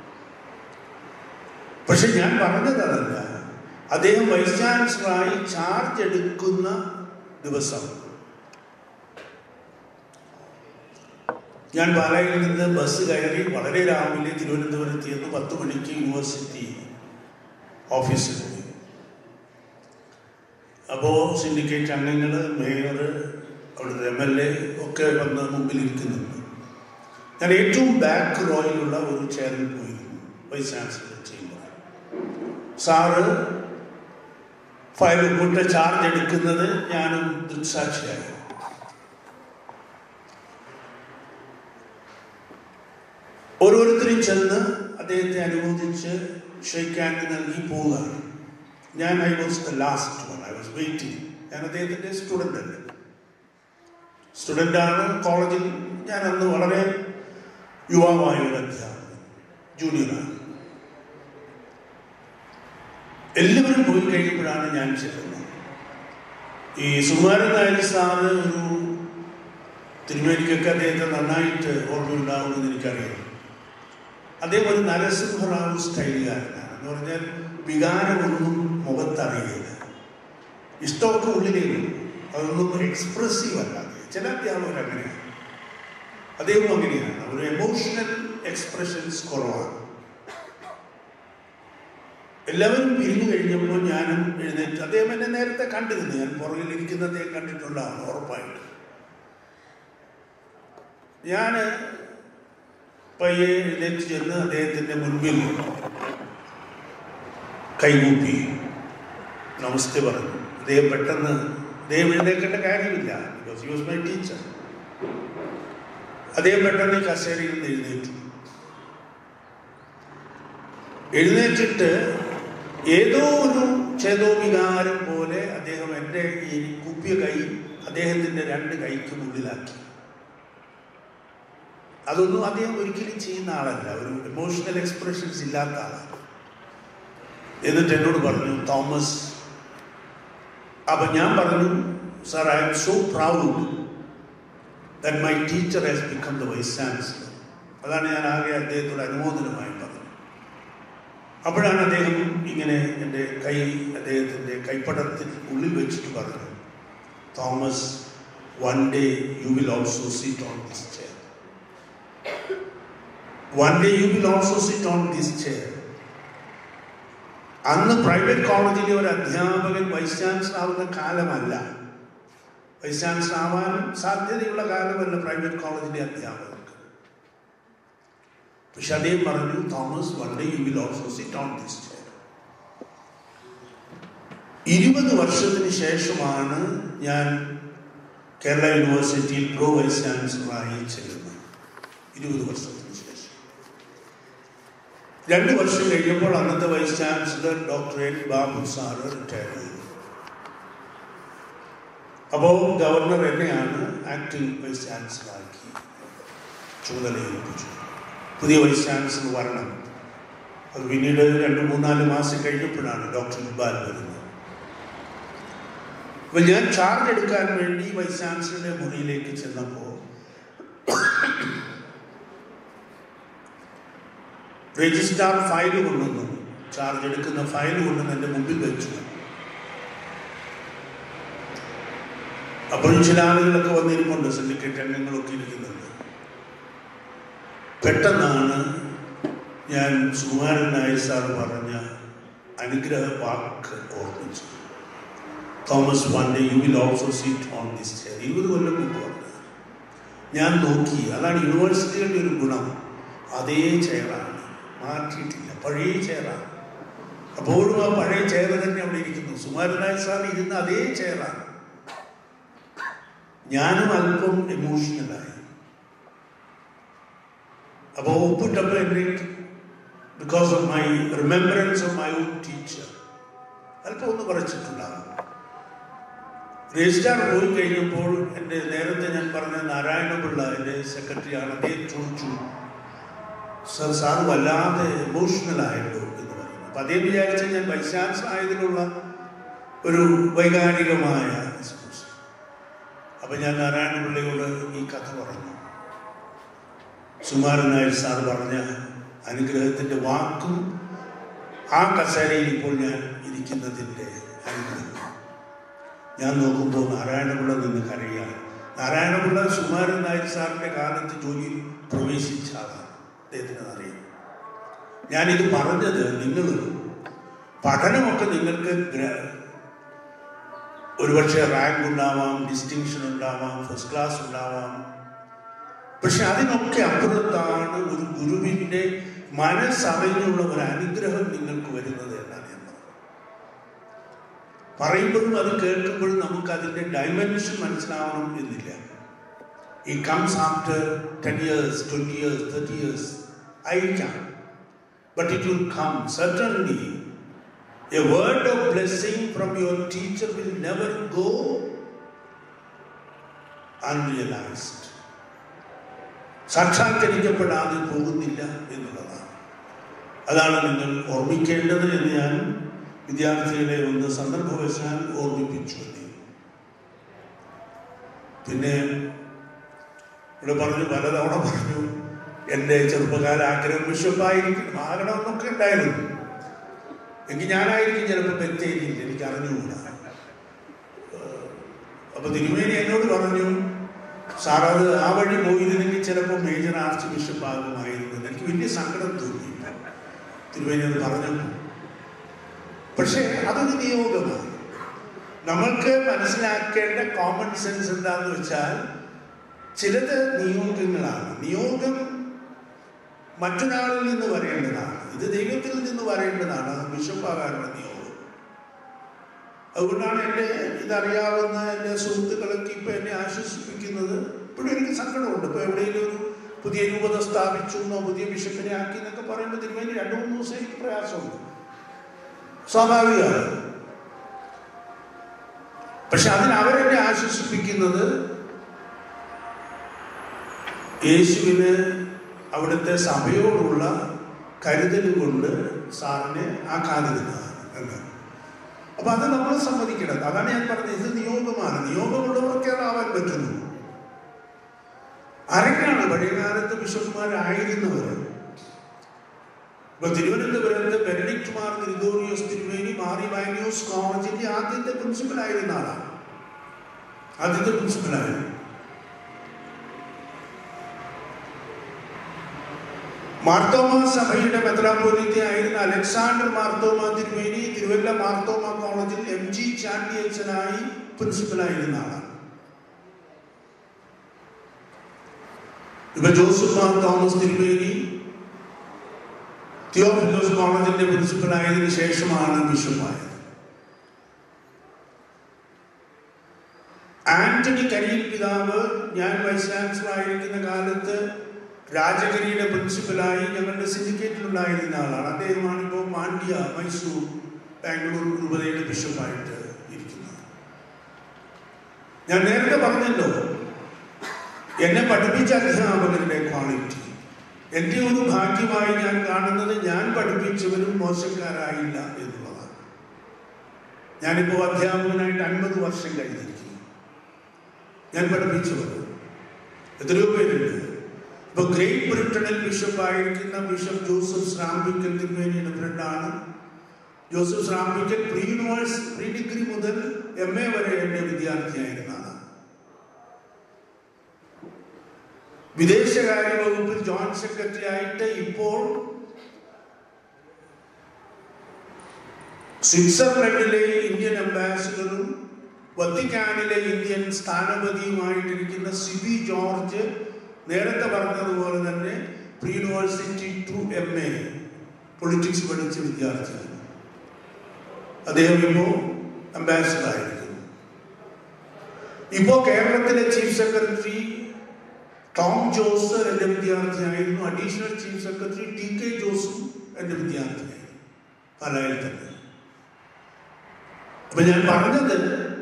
പക്ഷെ ഞാൻ പറഞ്ഞത് അതല്ല അദ്ദേഹം വൈസ് ചാൻസലറായി ചാർജ് എടുക്കുന്ന ദിവസം ഞാൻ പാലായിൽ നിന്ന് ബസ് കയറി വളരെ രാവിലെ തിരുവനന്തപുരത്ത് ചെന്ന് പത്ത് മണിക്ക് യൂണിവേഴ്സിറ്റി ഓഫീസിൽ പോയി അപ്പോൾ സിൻഡിക്കേറ്റ് അംഗങ്ങൾ മേയർ അവിടുത്തെ എം എൽ എ ഒക്കെ വന്ന് മുമ്പിൽ ഇരിക്കുന്നുണ്ട് ഞാൻ ഏറ്റവും ബാക്ക് റോയിലുള്ള ഒരു ചെയറിൽ പോയിരുന്നു വൈസ് ചാൻസലർ ചെയ്യുമ്പോൾ സാറ് ഫയൽ ഒപ്പിട്ട് ചാർജ് എടുക്കുന്നത് ഞാനും ദൃക്സാക്ഷിയായി ഓരോരുത്തരും ചെന്ന് അദ്ദേഹത്തെ അനുമോദിച്ച് ഷെയ്ക്ക് ഹാൻഡ് നൽകി പോവുകയാണ് ഞാൻ I was the last one I was waiting ഞാൻ അദ്ദേഹത്തിൻ്റെ സ്റ്റുഡൻ്റ് അല്ലേ സ്റ്റുഡൻ്റാണ് കോളേജിൽ ഞാൻ അന്ന് വളരെ യുവാവായ ഒരു അധ്യാപകൻ ജൂനിയറാണ് എല്ലാവരും പോയി കഴിയുമ്പോഴാണ് ഞാൻ ചെല്ലുന്നത് ഈ സുകുമാരൻ നായർ സാറ് ഒരു തിരുമേനിക്കൊക്കെ അദ്ദേഹത്തെ നന്നായിട്ട് ഓർമ്മയുണ്ടാവുമെന്ന് എനിക്കറിയാം അദ്ദേഹം ഒരു നരസിംഹറാവു സ്റ്റൈലുകാരനാണ് എന്ന് പറഞ്ഞാൽ വികാരമൊന്നും മുഖത്തറിയില്ല ഇഷ്ടമൊക്കെ ഉള്ളിലേക്ക് അതൊന്നും എക്സ്പ്രസീവ് അല്ലാതെ ചില അധ്യാപകർ അങ്ങനെയാണ് അദ്ദേഹം അങ്ങനെയാണ് ഒരു എമോഷണൽ എക്സ്പ്രഷൻസ് കുറവാണ് എല്ലാവരും പിരിഞ്ഞു കഴിഞ്ഞപ്പോൾ ഞാനും എഴുന്നേറ്റ് അദ്ദേഹം എന്നെ നേരത്തെ കണ്ടിരുന്നു ഞാൻ പുറകിലിരിക്കുന്ന അദ്ദേഹം കണ്ടിട്ടുണ്ടാണ് ഉറപ്പായിട്ട് ഞാൻ പയ്യെ എഴുന്നേറ്റ് ചെന്ന് അദ്ദേഹത്തിൻ്റെ മുൻപിൽ കൈകൂപ്പി നമസ്തേ പറഞ്ഞു അദ്ദേഹം പെട്ടെന്ന് അദ്ദേഹം എഴുന്നേക്കേണ്ട കാര്യമില്ല because you was my teacher അദ്ദേഹം പെട്ടെന്ന് കസേരയിൽ നിന്ന് എഴുന്നേറ്റു എഴുന്നേറ്റിട്ട് ഏതോ ഒരു ചേതോവികാരം പോലെ അദ്ദേഹം എൻ്റെ ഈ കുപ്പിയ കൈ അദ്ദേഹത്തിൻ്റെ രണ്ട് കൈക്ക് മുന്നിലാക്കി അതൊന്നും അദ്ദേഹം ഒരിക്കലും ചെയ്യുന്ന ആളല്ല ഒരു ഇമോഷണൽ എക്സ്പ്രഷൻസ് ഇല്ലാത്ത ആളാണ് എന്നിട്ട് എന്നോട് പറഞ്ഞു തോമസ് അപ്പൊ ഞാൻ പറഞ്ഞു sir I am so proud that my teacher has become the vice chancellor അതാണ് ഞാൻ ആകെ അദ്ദേഹത്തോട് അനുമോദനമായി പറഞ്ഞത് അപ്പോഴാണ് അദ്ദേഹം ഇങ്ങനെ എൻ്റെ കൈ അദ്ദേഹത്തിൻ്റെ കൈപ്പടത്തിൽ ഉള്ളിൽ വെച്ചിട്ട് പറഞ്ഞു Thomas one day you will also sit on this chair one day you will also sit on this chair അന്ന് പ്രൈവറ്റ് കോളേജിലെ ഒരു അധ്യാപകൻ വൈസ് ചാൻസലർ ആവുന്ന കാലമല്ല വൈസ് ചാൻസലർ ആവാൻ സാധ്യതയുള്ള കാലമല്ല പ്രൈവറ്റ് കോളേജിലെ അധ്യാപകർക്ക് പക്ഷെ അദ്ദേഹം പറഞ്ഞു Thomas one day you will also sit on this chair ഇരുപത് വർഷത്തിന് ശേഷമാണ് ഞാൻ കേരള യൂണിവേഴ്സിറ്റിയിൽ പ്രോ വൈസ് ചാൻസലറായി ചെല്ലുന്നത് ഇരുപത് വർഷത്തിന് ശേഷം രണ്ട് വർഷം കഴിഞ്ഞപ്പോൾ അന്നത്തെ vice chancellor doctor N Babu sir retire ചെയ്തു അപ്പോൾ ഗവർണർ എന്നെയാണ് ആക്ടിംഗ് വൈസ് ചാൻസലറാക്കി ചുമതല ഏൽപ്പിച്ചു പുതിയ വൈസ് ചാൻസലർ വരണം അത് പിന്നീട് രണ്ട് മൂന്നാല് മാസം കഴിഞ്ഞപ്പോഴാണ് ഡോക്ടർ ഇക്ബാൽ വരുന്നത് അപ്പൊ ഞാൻ ചാർജ് എടുക്കാൻ വേണ്ടി വൈസ് ചാൻസലറുടെ മുറിയിലേക്ക് ചെന്നപ്പോൾ രജിസ്ട്രാർ ഫയൽ കൊണ്ടുവന്നു ചാർജ് എടുക്കുന്ന ഫയൽ കൊണ്ടുവന്ന് എൻ്റെ മുമ്പിൽ വെച്ചു അപ്പോഴും ചില ആളുകളൊക്കെ വന്നിരിപ്പുണ്ട് സിൻഡിക്കേറ്റ് അംഗങ്ങളൊക്കെ ഇരിക്കുന്നുണ്ട് പെട്ടെന്നാണ് ഞാൻ സുകുമാരൻ നായർ സാർ പറഞ്ഞ അനുഗ്രഹ വാക്ക് ഓർമ്മിച്ചു Thomas one day you will also seat on this chair ഇരുപത് കൊല്ലം മുമ്പ് പറഞ്ഞു ഞാൻ നോക്കി അതാണ് യൂണിവേഴ്സിറ്റികളുടെ ഒരു ഗുണം അതേ ചെയറാണ് മാറ്റിയിട്ടില്ല പഴയ ചെയറാണ് അപ്പോഴും ആ പഴയ ചെയർ തന്നെ അവിടെ ഇരിക്കുന്നു സുകുമാരൻ നായർ സാർ ഇരുന്ന അതേ ചെയറാണ് ഞാനും അല്പം എമോഷണലായി അപ്പോൾ ഒപ്പിട്ടപ്പോൾ എൻ്റെ because of my remembrance of my own teacher അല്പം ഒന്ന് കുറച്ചിട്ടുണ്ടാകും രജിസ്ട്രാർ പോയി കഴിഞ്ഞപ്പോൾ എൻ്റെ നേരത്തെ ഞാൻ പറഞ്ഞ നാരായണപിള്ള എൻ്റെ സെക്രട്ടറിയാണ് അദ്ദേഹം ചോദിച്ചു സർ സാർ വല്ലാതെ എമോഷണൽ ആയല്ലോ എന്ന് പറഞ്ഞു അപ്പം അദ്ദേഹം വിചാരിച്ച ഞാൻ വൈസ് ചാൻസലർ ആയതിനുള്ള ഒരു വൈകാരികമായ എക്സ്പ്രഷൻ അപ്പം ഞാൻ നാരായണപിള്ളയോട് ഈ കഥ പറഞ്ഞു സുമാരൻ നായർ സാർ പറഞ്ഞ അനുഗ്രഹത്തിൻ്റെ വാക്കും ആ കസേരയിൽ ഇപ്പോൾ ഞാൻ ഇരിക്കുന്നതിൻ്റെ അനുഗ്രഹം ഞാൻ നോക്കുമ്പോൾ നാരായണപിള്ള നിന്ന് കരയാണ് നാരായണപിള്ള സുമാരൻ നായർ സാറിൻ്റെ കാലത്ത് ജോലിയിൽ പ്രവേശിച്ച ആളാണ് അദ്ദേഹത്തിന് അറിയാം ഞാനിത് പറഞ്ഞത് നിങ്ങൾ പഠനമൊക്കെ നിങ്ങൾക്ക് ഒരുപക്ഷെ റാങ്ക് ഉണ്ടാവാം ഡിസ്റ്റിങ്ഷൻ ഉണ്ടാവാം ഫസ്റ്റ് ക്ലാസ് ഉണ്ടാവാം പക്ഷെ അതിനൊക്കെ അപ്പുറത്താണ് ഒരു ഗുരുവിൻ്റെ മനസ്സറിഞ്ഞുള്ള ഒരു അനുഗ്രഹം നിങ്ങൾക്ക് വരുന്നത് എന്നാണ് ഞാൻ പറഞ്ഞത് പറയുമ്പോഴും അത് കേൾക്കുമ്പോഴും നമുക്ക് അതിൻ്റെ ഡയമെൻഷൻ മനസ്സിലാവണം എന്നില്ല ഈ comes after ten years twenty years thirty years ആയിരിക്കാം but it will come certainly a word of blessing from your teacher will never go unrealised സാക്ഷാത്കരിക്കപ്പെടാതെ പോകുന്നില്ല എന്നുള്ളതാണ് അതാണ് നിങ്ങൾ ഓർമ്മിക്കേണ്ടത് എന്ന് ഞാൻ വിദ്യാർത്ഥികളെ ഒന്ന് സന്ദർഭവശാൽ ഓർമ്മിപ്പിച്ചു പിന്നെ ഇവിടെ പറഞ്ഞു പലതവണ പറഞ്ഞു എൻ്റെ ചെറുപ്പകാല ആഗ്രഹം ബിഷപ്പായിരിക്കണം ആകണമെന്നൊക്കെ ഉണ്ടായിരുന്നു എങ്കിൽ ഞാനായിരിക്കും ചിലപ്പോൾ ബത്തേരിയിൽ എനിക്ക് അറിഞ്ഞുകൂടാ ഏഹ് അപ്പൊ തിരുമേനി എന്നോട് പറഞ്ഞു സാർ അത് ആ വഴി പോയിരുന്നെങ്കിൽ ചിലപ്പോൾ മേജർ ആർച്ച് ബിഷപ്പ് ആകുമായിരുന്നു എനിക്ക് വലിയ സങ്കടം തോന്നി തിരുമേനി അത് പറഞ്ഞു പക്ഷേ അതൊരു നിയോഗമാണ് നമ്മൾക്ക് മനസ്സിലാക്കേണ്ട കോമൺ സെൻസ് എന്താന്ന് വെച്ചാൽ ചിലത് നിയോഗങ്ങളാണ് നിയോഗം മറ്റൊരാളിൽ നിന്ന് വരേണ്ടതാണ് ഇത് ദൈവത്തിൽ നിന്ന് വരേണ്ടതാണ് അത് ബിഷപ്പാകാനുള്ള നിയോഗം അതുകൊണ്ടാണ് എൻ്റെ ഇതറിയാവുന്ന എൻ്റെ സുഹൃത്തുക്കളൊക്കെ ഇപ്പൊ എന്നെ ആശ്വസിപ്പിക്കുന്നത് ഇപ്പോഴും എനിക്ക് സങ്കടമുണ്ട് ഇപ്പൊ എവിടെയെങ്കിലും ഒരു പുതിയ രൂപത സ്ഥാപിച്ചു എന്നോ പുതിയ ബിഷപ്പിനെ ആക്കി എന്നൊക്കെ പറയുമ്പോൾ തിരുമേനി രണ്ടു മൂന്ന് ദിവസം എനിക്ക് പ്രയാസമുണ്ട് സ്വാഭാവികമാണ് പക്ഷെ അതിന് അവരെന്നെ ആശ്വസിപ്പിക്കുന്നത് യേശുവിന് അവിടുത്തെ സഭയോടുള്ള കരുതൽ കൊണ്ട് സാറിനെ ആക്കാതിരുന്നതാണ് എന്ന് അപ്പൊ അത് നമ്മൾ സമ്മതിക്കണം അതാണ് ഞാൻ പറഞ്ഞത് ഇത് നിയോഗമാണ് നിയോഗമുള്ളവർക്കേ ആവാൻ പറ്റുന്നു ആരൊക്കെയാണ് പഴയകാലത്ത് ബിഷപ്പുമാരായിരുന്നവർ ഇപ്പൊ തിരുവനന്തപുരത്ത് ബെനഡിക്ട് മാർ ഗ്രിഗോറിയോസ് തിരുവേനി മാറി വാന്യൂസ് കോളേജിന്റെ ആദ്യത്തെ പ്രിൻസിപ്പൽ ആയിരുന്ന ആളാണ് ആദ്യത്തെ പ്രിൻസിപ്പലായിരുന്നു മാർത്തോമ സഭയുടെ മെത്രാപോലിത്ത ആയിരുന്ന അലക്സാണ്ടർ മാർത്തോമ തിരുവേനി തിരുവല്ല മാർത്തോമ കോളേജിൽ എം ജി ചാണ്ടിയച്ചനായി പ്രിൻസിപ്പലായിരുന്ന ആളാണ് ഇപ്പൊ ജോസഫ് മാർ തോമസ് തിരുവേനി തിയോഫിലോസ് കോളേജിന്റെ പ്രിൻസിപ്പലായതിനു ശേഷമാണ് ബിഷപ്പായത് ആന്റണി കരിയിൽ പിതാവ് ഞാൻ വൈസ് ചാൻസലർ ആയിരിക്കുന്ന കാലത്ത് രാജഗിരിയുടെ പ്രിൻസിപ്പലായി ഞങ്ങളുടെ സിൻഡിക്കേറ്റിലുണ്ടായിരുന്ന ആളാണ് അദ്ദേഹമാണ് ഇപ്പോൾ മാണ്ഡ്യ മൈസൂർ ബാംഗ്ലൂർ രൂപതയുടെ ബിഷപ്പായിട്ട് ഇരിക്കുന്നത് ഞാൻ നേരത്തെ പറഞ്ഞല്ലോ എന്നെ പഠിപ്പിച്ച അധ്യാപകരുടെ ക്വാളിറ്റി എൻ്റെ ഒരു ഭാഗ്യമായി ഞാൻ കാണുന്നത് ഞാൻ പഠിപ്പിച്ചവരും മോശക്കാരായില്ല എന്നുള്ളതാണ് ഞാനിപ്പോൾ അധ്യാപകനായിട്ട് അൻപത് വർഷം കഴിഞ്ഞിരിക്കുന്നു ഞാൻ പഠിപ്പിച്ചവർ എത്രയോ പേരുണ്ട് ഇപ്പൊ ഗ്രേറ്റ് ബ്രിട്ടനിൽ ബിഷപ്പായിരിക്കുന്ന ബിഷപ്പ് ജോസഫ് ശ്രാമ്പിക്കൽ തിരുവേനിയുടെ ഫ്രണ്ടാണ് Joseph Srampickal pre university pre degree മുതൽ എം എ വരെ എൻ്റെ വിദ്യാർത്ഥിയായിരുന്ന ആളാണ് വിദേശകാര്യ വകുപ്പിൽ ജോയിന്റ് സെക്രട്ടറി ആയിട്ട് ഇപ്പോൾ സ്വിറ്റ്സർലൻഡിലെ ഇന്ത്യൻ അംബാസിഡറും വത്തിക്കാനിലെ ഇന്ത്യൻ സ്ഥാനപതിയുമായിട്ടിരിക്കുന്ന സിബി ജോർജ് നേരത്തെ പറഞ്ഞതുപോലെ തന്നെ pre university to M A politics പഠിച്ച വിദ്യാർത്ഥിയാണ് അദ്ദേഹം ഇപ്പോൾ അംബാസിഡർ ആയിരിക്കുന്നു ഇപ്പോൾ കേരളത്തിലെ ചീഫ് സെക്രട്ടറി ടോം ജോസ് എൻ്റെ വിദ്യാർത്ഥിയായിരുന്നു additional chief secretary T K ജോസും എൻ്റെ വിദ്യാർത്ഥിയായിരുന്നു പാലായിൽ തന്നെ അപ്പൊ ഞാൻ പറഞ്ഞത്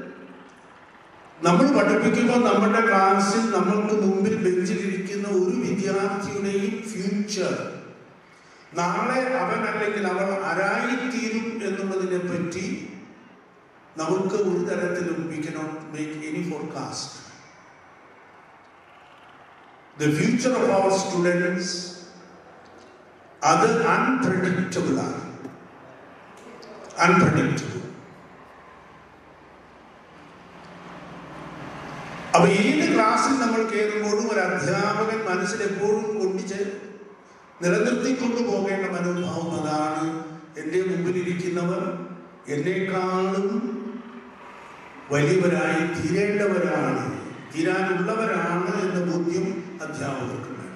നമ്മൾ പഠിപ്പിക്കുമ്പോൾ നമ്മുടെ ക്ലാസ്സിൽ നമ്മൾക്ക് മുമ്പിൽ ബെഞ്ചിലിരിക്കുന്ന ഒരു വിദ്യാർത്ഥിയുടെയും ഫ്യൂച്ചർ നാളെ അവൻ അല്ലെങ്കിൽ അവൾ ആരായിത്തീരും എന്നുള്ളതിനെ പറ്റി നമുക്ക് ഒരു തരത്തിലും we cannot make any forecast the future of our students അത് അൺപ്രഡിക്റ്റബിൾ ആണ് അൺപ്രഡിക്റ്റബിൾ അപ്പൊ ഏത് ക്ലാസ്സിൽ നമ്മൾ കയറുമ്പോഴും ഒരു അധ്യാപകൻ മനസ്സിൽ എപ്പോഴും കൊണ്ടിച്ച് നിലനിർത്തിക്കൊണ്ടു പോകേണ്ട മനോഭാവം അതാണ് എൻ്റെ മുമ്പിലിരിക്കുന്നവർ എന്നേക്കാളും വലിയവരായി തീരേണ്ടവരാണ് തീരാനുള്ളവരാണ് എന്ന ബോധ്യം അധ്യാപകർക്ക് വേണം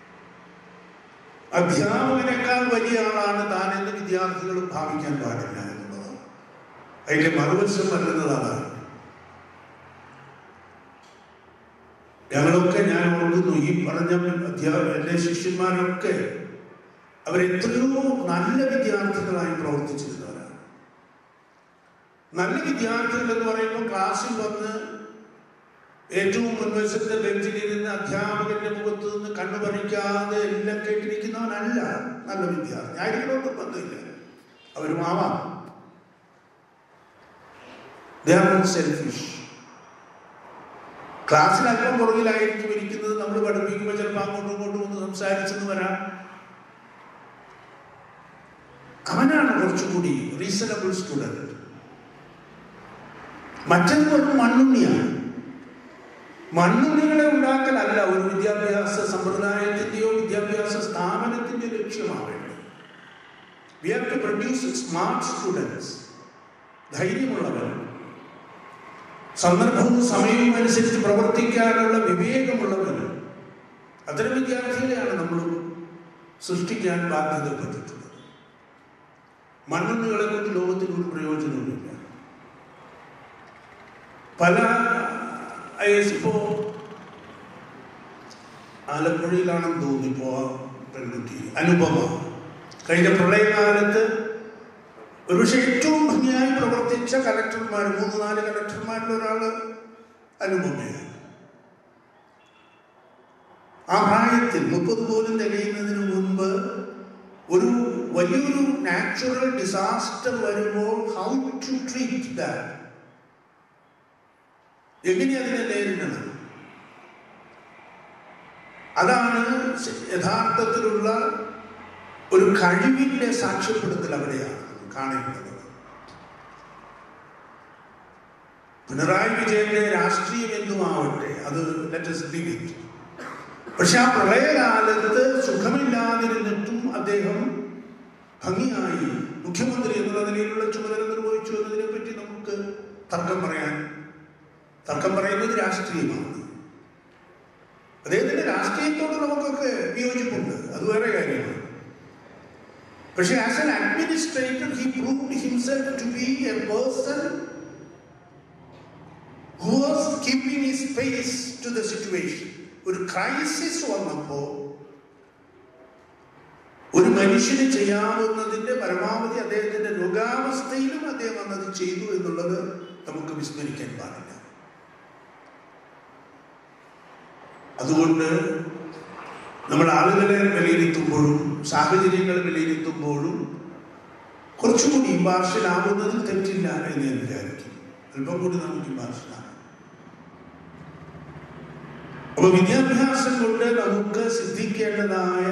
അധ്യാപകനേക്കാൾ വലിയ ആളാണ് താൻ എന്ന് വിദ്യാർത്ഥികൾ ഭാവിക്കാൻ പാടില്ല എന്നുള്ളതാണ് അതിന്റെ മറുവശം വരുന്നത് അതാണ് ഞങ്ങളൊക്കെ ഞാൻ ഓർക്കുന്നു ഈ പറഞ്ഞ അധ്യാപക എൻ്റെ ശിഷ്യന്മാരൊക്കെ അവരെത്രയോ നല്ല വിദ്യാർത്ഥികളായി പ്രവർത്തിച്ചിരുന്നവരാണ് നല്ല വിദ്യാർത്ഥികൾ എന്ന് പറയുമ്പോൾ ക്ലാസ്സിൽ വന്ന് ഏറ്റവും മുൻവശത്തെ ബെഞ്ചിലിരുന്ന് അധ്യാപകന്റെ മുഖത്ത് നിന്ന് കണ്ണു പറിക്കാതെ എല്ലാം കേട്ടിരിക്കുന്നവനല്ല നല്ല വിദ്യാർത്ഥി ആയിരിക്കണമെന്ന് ബന്ധമില്ല അവരും ആവാം സെൽഫിഷ് ക്ലാസ്സിൽ അല്പം പുറകിലായിരിക്കും ഇരിക്കുന്നത് നമ്മൾ പഠിപ്പിക്കുമ്പോൾ ചിലപ്പോൾ അങ്ങോട്ടും ഇങ്ങോട്ടും ഒന്ന് സംസാരിച്ചെന്ന് വരാം അവനാണ് കുറച്ചുകൂടി റീസണബിൾ സ്റ്റുഡൻറ് മറ്റൊരു ഒരു മണ്ണുണ്ണിയാണ് മണ്ണുണ്ണികളെ ഉണ്ടാക്കലല്ല ഒരു വിദ്യാഭ്യാസ സമ്പ്രദായത്തിന്റെയോ വിദ്യാഭ്യാസ സ്ഥാപനത്തിന്റെ ലക്ഷ്യമാവേണ്ടത് we have to produce smart students ധൈര്യമുള്ളവർ സന്ദർഭവും സമയവും അനുസരിച്ച് പ്രവർത്തിക്കാനുള്ള വിവേകമുള്ളവർ അത്തരം വിദ്യാർത്ഥികളെയാണ് നമ്മൾ സൃഷ്ടിക്കാൻ ബാധ്യതപ്പെട്ടിട്ടുള്ളത് മണ്ണുണ്ണികളെ കൊണ്ട് ലോകത്തിന് ഒരു പ്രയോജനവുമില്ല പല ഐ എസ് ഇപ്പോ ആലപ്പുഴയിലാണെന്ന് തോന്നിപ്പോ ആ പെൺകുട്ടി അനുപമ കഴിഞ്ഞ പ്രളയകാലത്ത് ഒരുപക്ഷെ ഏറ്റവും ഭംഗിയായി പ്രവർത്തിച്ച കലക്ടർമാർ മൂന്ന് നാല് കലക്ടർമാരിൽ ഒരാള് അനുപമയാണ് ആ പ്രായത്തിൽ മുപ്പത് പോലും തികയുന്നതിന് മുൻപ് ഒരു വലിയൊരു നാച്ചുറൽ ഡിസാസ്റ്റർ വരുമ്പോൾ ഹൗ ടു ട്രീറ്റ് ദാറ്റ് എങ്ങനെ അതിനെ നേരിടണം അതാണ് യഥാർത്ഥത്തിലുള്ള ഒരു കഴിവിന്റെ സാക്ഷ്യപ്പെടുത്തൽ അവിടെയാണ് കാണേണ്ടത് പിണറായി വിജയന്റെ രാഷ്ട്രീയം എന്തുമാവട്ടെ അത് ലെറ്റസ് ലീവ് ഇറ്റ് പക്ഷെ ആ പ്രളയകാലത്ത് സുഖമില്ലാതിരുന്നിട്ടും അദ്ദേഹം ഭംഗിയായി മുഖ്യമന്ത്രി എന്നുള്ള നിലയിലുള്ള ചുമതല നിർവഹിച്ചു എന്നതിനെ പറ്റി നമുക്ക് തർക്കം പറയാൻ തർക്കം പറയുന്നത് രാഷ്ട്രീയമാണ് അദ്ദേഹത്തിന്റെ രാഷ്ട്രീയത്തോട് നമുക്കൊക്കെ വിയോജിപ്പുണ്ട് അത് വേറെ കാര്യമാണ് പക്ഷെ as an administrator he proved himself to be a person who was keeping his face to the situation ഒരു ക്രൈസിസ് വന്നപ്പോ ഒരു മനുഷ്യന് ചെയ്യാവുന്നതിന്റെ പരമാവധി അദ്ദേഹത്തിന്റെ രോഗാവസ്ഥയിലും അദ്ദേഹം അന്നത് ചെയ്തു എന്നുള്ളത് നമുക്ക് വിസ്മരിക്കാൻ പാടില്ല അതുകൊണ്ട് നമ്മൾ ആളുകളെ വിലയിരുത്തുമ്പോഴും സാഹചര്യങ്ങൾ വിലയിരുത്തുമ്പോഴും കുറച്ചുകൂടി ഇമ്പാർഷ്യലാവുന്നതിൽ തെറ്റില്ല എന്ന് ഞാൻ വിചാരിക്കും അല്പം കൂടി നമുക്ക് ഇമ്പാർഷ്യലാകാം അപ്പൊ വിദ്യാഭ്യാസം കൊണ്ട് നമുക്ക് സിദ്ധിക്കേണ്ടതായ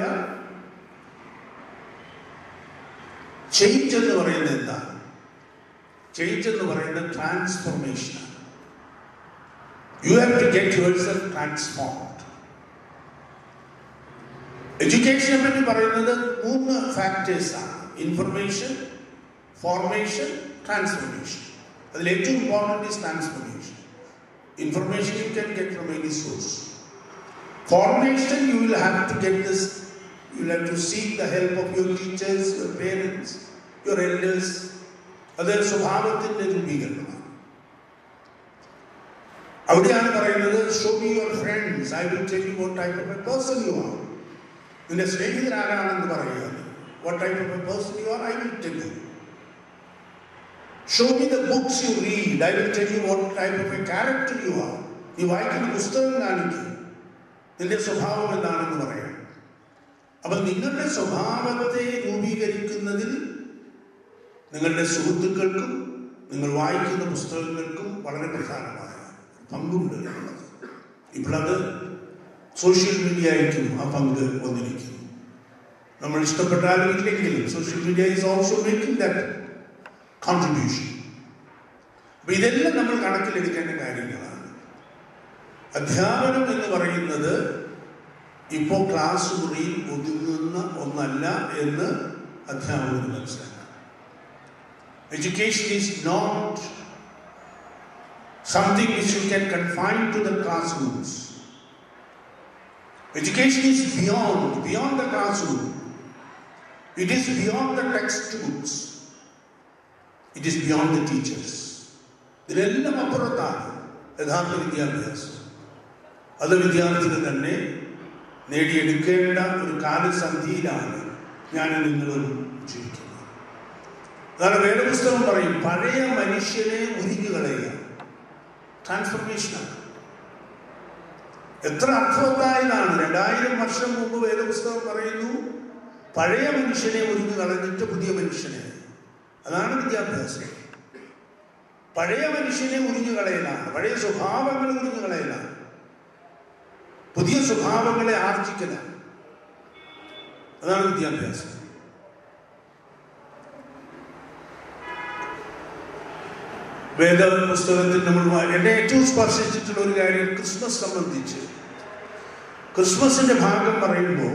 ചേഞ്ച് എന്ന് പറയുന്നത് എന്താണ് ചേഞ്ച് എന്ന് പറയുന്നത് transformation you have to get yourself transformed എഡ്യൂക്കേഷനെ പറ്റി പറയുന്നത് മൂന്ന് ഫാക്ടേഴ്സ് ആണ് ഇൻഫർമേഷൻ ഫോർമേഷൻ ട്രാൻസ്ഫോർമേഷൻ അതിൽ ഏറ്റവും important is transformation information you can get from any source formation you will have to get this you will have to seek the help of your teachers your parents your elders അത് സ്വഭാവത്തിൻ്റെ രൂപീകരണമാണ് അവിടെയാണ് പറയുന്നത് show me your friends I will tell you what type of a person you are നിന്റെ സ്നേഹിതരാരാണെന്ന് പറയുക what type of a person you are I will tell you show me the books you read I will tell you what type of a character you are നീ വായിക്കുന്ന പുസ്തകം കാണിക്കും നിന്റെ സ്വഭാവം എന്താണെന്ന് പറയാം അപ്പൊ നിങ്ങളുടെ സ്വഭാവത്തെ രൂപീകരിക്കുന്നതിൽ നിങ്ങളുടെ സുഹൃത്തുക്കൾക്കും നിങ്ങൾ വായിക്കുന്ന പുസ്തകങ്ങൾക്കും വളരെ പ്രധാനമായ പങ്കുണ്ട് എന്നുള്ളത് ഇപ്പോഴത് സോഷ്യൽ മീഡിയയ്ക്കും ആ പങ്ക് വന്നിരിക്കുന്നു നമ്മൾ ഇഷ്ടപ്പെട്ടാലും ഇല്ലെങ്കിലും social media is also making that contribution അപ്പൊ ഇതെല്ലാം നമ്മൾ കണക്കിലെടുക്കേണ്ട കാര്യങ്ങളാണ് അധ്യാപനം എന്ന് പറയുന്നത് ഇപ്പോൾ ക്ലാസ് മുറിയിൽ ഒതുങ്ങുന്ന ഒന്നല്ല എന്ന് അധ്യാപകന് മനസ്സിലാക്കാം education is not something which you can confine to the classrooms Education is beyond, beyond the classroom. It is beyond the textbooks. It is beyond the teachers. ഇതിലെല്ലാം അപ്പുറത്താണ് യഥാർത്ഥ വിദ്യാഭ്യാസം അത് വിദ്യാർത്ഥികൾ തന്നെ നേടിയെടുക്കേണ്ട ഒരു കാലസന്ധിയിലാണ് ഞാൻ നിങ്ങളും ജീവിക്കുന്നത് അതാണ് വേദപുസ്തകം പറയും പഴയ മനുഷ്യനെ ഉരുക്കി കളയുക ട്രാൻസ്ഫർമേഷനാണ് എത്ര അർത്ഥവത്തായതാണ് രണ്ടായിരം വർഷം മുമ്പ് വേദപുസ്തകം പറയുന്നു പഴയ മനുഷ്യനെ ഒരുങ്ങി കളഞ്ഞിട്ട് പുതിയ മനുഷ്യനെ അതാണ് വിദ്യാഭ്യാസം പഴയ മനുഷ്യനെ ഉരിഞ്ഞു കളയലാണ് പഴയ സ്വഭാവങ്ങൾ ഉരിഞ്ഞു കളയലാണ് പുതിയ സ്വഭാവങ്ങളെ ആർജിക്കലാണ് അതാണ് വിദ്യാഭ്യാസം വേദ പുസ്തകത്തിൽ നമ്മൾ വാ- എന്നെ ഏറ്റവും സ്പർശിച്ചിട്ടുള്ള ഒരു കാര്യം ക്രിസ്മസ് സംബന്ധിച്ച് ക്രിസ്മസിന്റെ ഭാഗം പറയുമ്പോൾ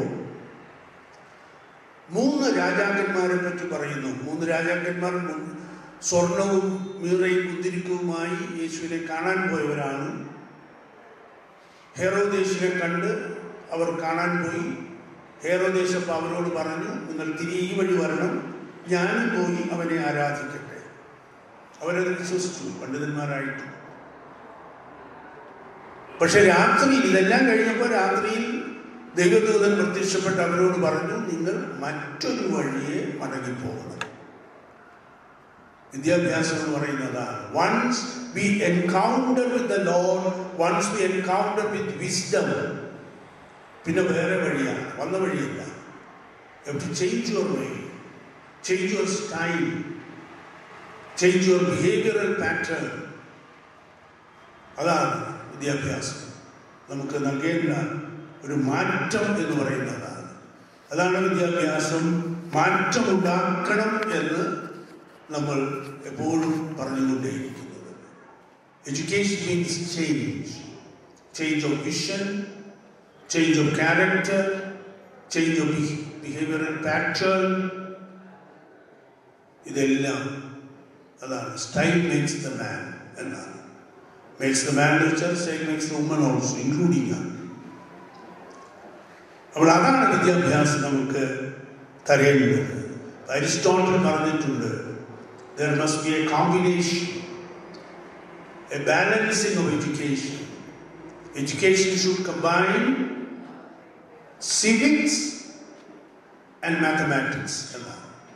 മൂന്ന് രാജാക്കന്മാരെ പറ്റി പറയുന്നു മൂന്ന് രാജാക്കന്മാർ മു- സ്വർണവും മീറയും കുന്തിരിക്കവുമായി യേശുവിനെ കാണാൻ പോയവരാണ് ഹേറോദേശിനെ കണ്ട് അവർ കാണാൻ പോയി ഹേറോദേശപ്പ് അവരോട് പറഞ്ഞു നിങ്ങൾ തിരികെ ഈ വഴി വരണം ഞാനും പോയി അവനെ ആരാധിക്കട്ടെ അവരത് വിശ്വസിച്ചു പണ്ഡിതന്മാരായിട്ടു പക്ഷെ രാത്രിയിൽ ഇതെല്ലാം കഴിഞ്ഞപ്പോൾ രാത്രിയിൽ ദൈവദൂതൻ പ്രത്യക്ഷപ്പെട്ട് അവരോട് പറഞ്ഞു നിങ്ങൾ മറ്റൊരു വഴിയെ മടങ്ങിപ്പോകണം വിദ്യാഭ്യാസം എന്ന് പറയുന്നതാണ് once we encounter with the lord once we encounter with wisdom പിന്നെ വേറെ വഴിയാണ് വന്ന വഴിയല്ല to change your way change your style change your behavioural pattern അതാണ് വിദ്യാഭ്യാസം നമുക്ക് നൽകേണ്ട ഒരു മാറ്റം എന്ന് പറയുന്നതാണ് അതാണ് വിദ്യാഭ്യാസം മാറ്റമുണ്ടാക്കണം എന്ന് നമ്മൾ എപ്പോഴും പറഞ്ഞുകൊണ്ടേയിരിക്കുന്നത് education means change change of vision change of character change of behavioural pattern ഇതെല്ലാം അതാണ് സ്റ്റൈൽ മേക്സ് ദ മാൻ എന്നാണ് മേക്സ് ദ മാൻ വെച്ചാൽ style makes the woman also including ആണ് അപ്പോൾ അതാണ് വിദ്യാഭ്യാസം നമുക്ക് തരേണ്ടത് അരിസ്റ്റോട്ടൽ പറഞ്ഞിട്ടുണ്ട് there must be a combination a balancing of education education should combine civics and mathematics എന്നാണ്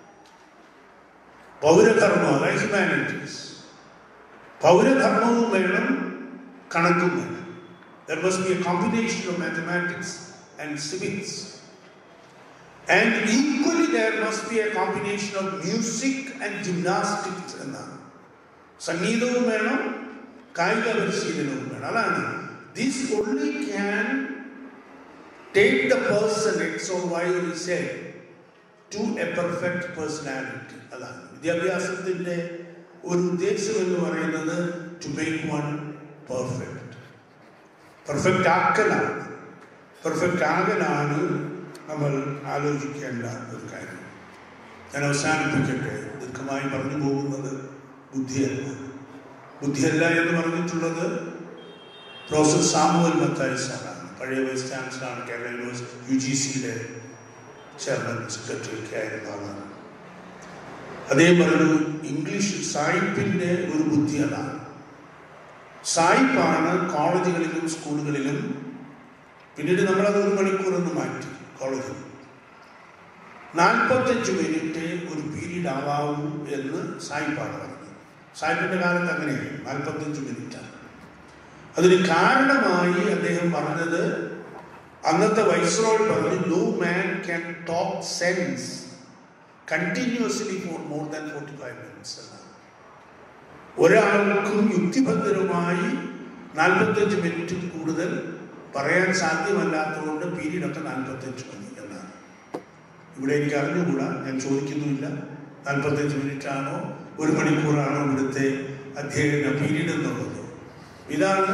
പൗരധർമ്മം അതായത് ഹ്യൂമാനിറ്റീസ് പൗരധർമ്മവും വേണം കണക്കും വേണം there must be a combination of mathematics and civics and equally there must be a combination of music and gymnastics എന്നാണ് സംഗീതവും വേണം കായിക പരിശീലനവും വേണം അതാണ് this only can take the person X or Y ഒരു ടു എ പെർഫെക്റ്റ് പേഴ്സണാലിറ്റി അതാണ് വിദ്യാഭ്യാസത്തിൻ്റെ ഒരു ഉദ്ദേശം എന്ന് പറയുന്നത് to make one perfect perfect ആക്കലാണ് പെർഫെക്റ്റ് ആകലാണ് നമ്മൾ ആലോചിക്കേണ്ട ഒരു കാര്യം ഞാൻ അവസാനിപ്പിക്കട്ടെ ദീർഘമായി പറഞ്ഞു പോകുന്നത് ബുദ്ധിയല്ല ബുദ്ധിയല്ല എന്ന് പറഞ്ഞിട്ടുള്ളത് പ്രൊഫസർ സാമുവൽ മത്തായി സാറാണ് പഴയ വൈസ് ചാൻസലറാണ് കേരള യൂണിവേഴ്സിറ്റി യു ജി സിയുടെ ചെയർമാൻ സെക്രട്ടറി ഒക്കെ ആയിരുന്ന ആളാണ് അദ്ദേഹം പറഞ്ഞു ഇംഗ്ലീഷ് സായിപ്പിൻ്റെ ഒരു ബുദ്ധി അതാണ് സായിപ്പാണ് കോളേജുകളിലും സ്കൂളുകളിലും പിന്നീട് നമ്മളത് ഒരു മണിക്കൂറൊന്ന് മാറ്റി കോളേജിൽ നാൽപ്പത്തഞ്ച് മിനിറ്റ് ഒരു പീരീഡ് ആവാവൂ എന്ന് സായിപ്പാണ് പറഞ്ഞത് സായിപ്പിൻ്റെ കാലത്ത് അങ്ങനെയാണ് നാൽപ്പത്തഞ്ച് മിനിറ്റാണ് അതിന് കാരണമായി അദ്ദേഹം പറഞ്ഞത് അന്നത്തെ വൈസ്രോൾ പറഞ്ഞു no man can talk sense continuously for more than forty five minutes എന്നാണ് ഒരാൾക്കും യുക്തിഭദ്രമായി നാൽപ്പത്തഞ്ച് മിനിറ്റ് കൂടുതൽ പറയാൻ സാധ്യമല്ലാത്തതുകൊണ്ട് പീരീഡൊക്കെ നാൽപ്പത്തഞ്ച് മതി എന്നാണ് ഇവിടെ എനിക്ക് അറിഞ്ഞുകൂടാ ഞാൻ ചോദിക്കുന്നുമില്ല നാൽപ്പത്തഞ്ച് മിനിറ്റ് ആണോ ഒരു മണിക്കൂറാണോ ഇവിടുത്തെ അധ്യയന പീരീഡ് എന്നുള്ളത് ഇതാണ്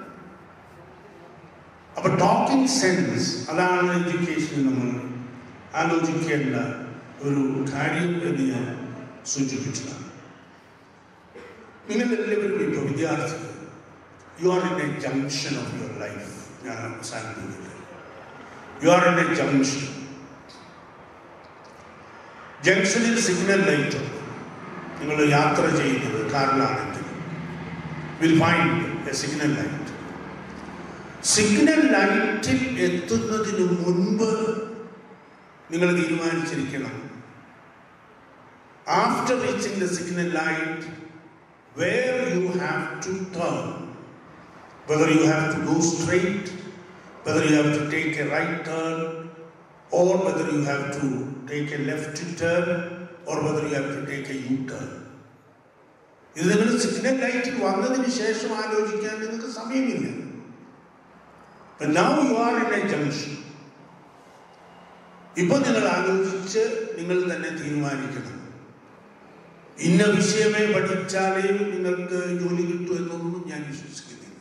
അപ്പൊ ടോക്കിംഗ് സെൻസ് അതാണ് എഡ്യൂക്കേഷനിൽ നമ്മൾ ആലോചിക്കേണ്ട ഒരു കാര്യം എന്ന് ഞാൻ സൂചിപ്പിച്ചതാണ് നിങ്ങൾ എല്ലാവരും ഇപ്പോൾ വിദ്യാർത്ഥികൾ you are in a junction of your life ഞാൻ അവസാനിപ്പിക്കുന്നത് you are in a junction ജംഗ്ഷനിൽ സിഗ്നൽ ലൈറ്റ് ഉണ്ട് നിങ്ങൾ യാത്ര ചെയ്യുന്നത് കാറിലാണെങ്കിൽ will find a signal light signal ലൈറ്റിൽ എത്തുന്നതിന് മുൻപ് നിങ്ങൾ തീരുമാനിച്ചിരിക്കണം after reaching the signal light where you have to turn whether you have to go straight whether you have to take a right turn or whether you have to take a left turn or whether you have to take a U turn ഇത് നിങ്ങൾ signal ലൈറ്റിൽ വന്നതിന് ശേഷം ആലോചിക്കാൻ നിങ്ങൾക്ക് സമയമില്ല But now you are in a junction. ഇപ്പൊ നിങ്ങൾ ആലോചിച്ച് നിങ്ങൾ തന്നെ തീരുമാനിക്കണം ഇന്ന വിഷയമേ പഠിച്ചാലേ നിങ്ങൾക്ക് ജോലി കിട്ടൂ എന്നൊന്നും ഞാൻ വിശ്വസിക്കുന്നില്ല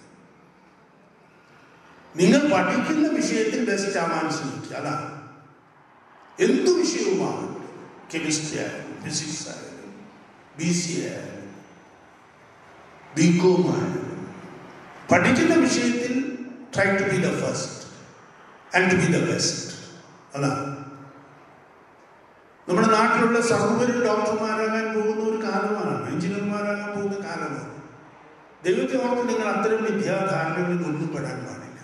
നിങ്ങൾ പഠിക്കുന്ന വിഷയത്തിൽ ബെസ്റ്റ് ആവാൻ ശ്രമിക്കുക അതാണ് എന്തു വിഷയവുമാണ് കെമിസ്ട്രി ആയാലും ഫിസിക്സ് ആയാലും ബി സി ആയാലും ബി കോം ആയാലും പഠിക്കുന്ന വിഷയത്തിൽ try to be the first and to be the best അതാണ് നമ്മുടെ നാട്ടിലുള്ള സർവരും ഡോക്ടർമാരാകാൻ പോകുന്ന ഒരു കാലമാണ് എഞ്ചിനീയർമാരാകാൻ പോകുന്ന കാലമാണ് ദൈവത്തെ ഓർത്ത് നിങ്ങൾ അത്തരം വിദ്യാധാരണകളിൽ ഒന്നും പെടാൻ പാടില്ല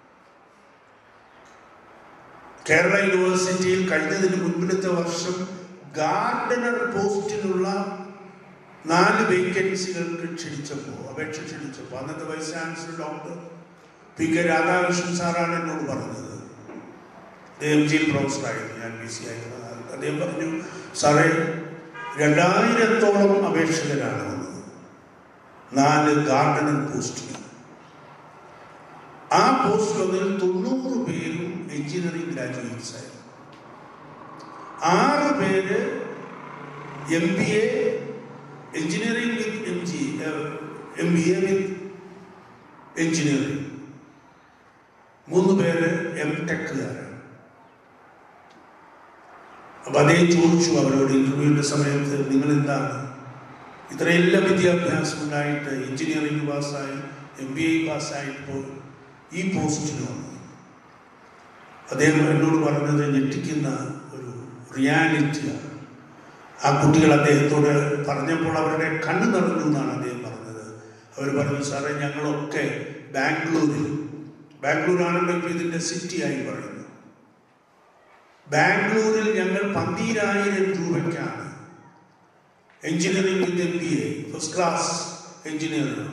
കേരള യൂണിവേഴ്സിറ്റിയിൽ കഴിഞ്ഞതിന് മുൻപിലത്തെ വർഷം ഗാർഡനർ പോസ്റ്റിനുള്ള നാല് വേക്കൻസികൾക്ക് ക്ഷണിച്ചപ്പോൾ അപേക്ഷ ക്ഷണിച്ചപ്പോൾ അന്നത്തെ vice chancellor doctor P K Radhakrishnan സാറാണ് എന്നോട് പറഞ്ഞത് അദ്ദേഹം ജയിൽ പ്രൊഫസറായിരുന്നു ഞാൻ ബി സി ആയിരുന്ന കാലത്ത് അദ്ദേഹം പറഞ്ഞു സാറേ രണ്ടായിരത്തോളം അപേക്ഷകരാണ് വന്നത് നാല് ഗാർഡനർ പോസ്റ്റിൽ ആ പോസ്റ്റിലൊന്നിൽ തൊണ്ണൂറ് പേരും എഞ്ചിനീയറിംഗ് ഗ്രാജുവേറ്റ്സ് ആയിരുന്നു ആറ് പേര് M B A engineering with M G M B A with engineering മൂന്ന് പേര് എം ടെക്കുകാരാണ് അപ്പൊ അദ്ദേഹം ചോദിച്ചു അവരോട് ഇന്റർവ്യൂവിന്റെ സമയത്ത് നിങ്ങൾ എന്താണ് ഇത്രയെല്ലാം വിദ്യാഭ്യാസം ഉണ്ടായിട്ട് എഞ്ചിനീയറിംഗ് പാസ്സായി എം ബി ഐ പാസ്സായിട്ട് പോയി ഈ പോസ്റ്റിന് വന്നു അദ്ദേഹം എന്നോട് പറഞ്ഞത് ഞെട്ടിക്കുന്ന ഒരു റിയാലിറ്റിയാണ് ആ കുട്ടികൾ അദ്ദേഹത്തോട് പറഞ്ഞപ്പോൾ അവരുടെ കണ്ണു നിറഞ്ഞു എന്നാണ് അദ്ദേഹം പറഞ്ഞത് അവർ പറഞ്ഞു സാറേ ഞങ്ങളൊക്കെ ബാംഗ്ലൂരിൽ ബാംഗ്ലൂരാണല്ലോ ഇപ്പോൾ ഇതിൻ്റെ സിറ്റിയായി പറയുന്നത് ബാംഗ്ലൂരിൽ ഞങ്ങൾ പന്തീരായിരം രൂപയ്ക്കാണ് engineering with M B A first class engineering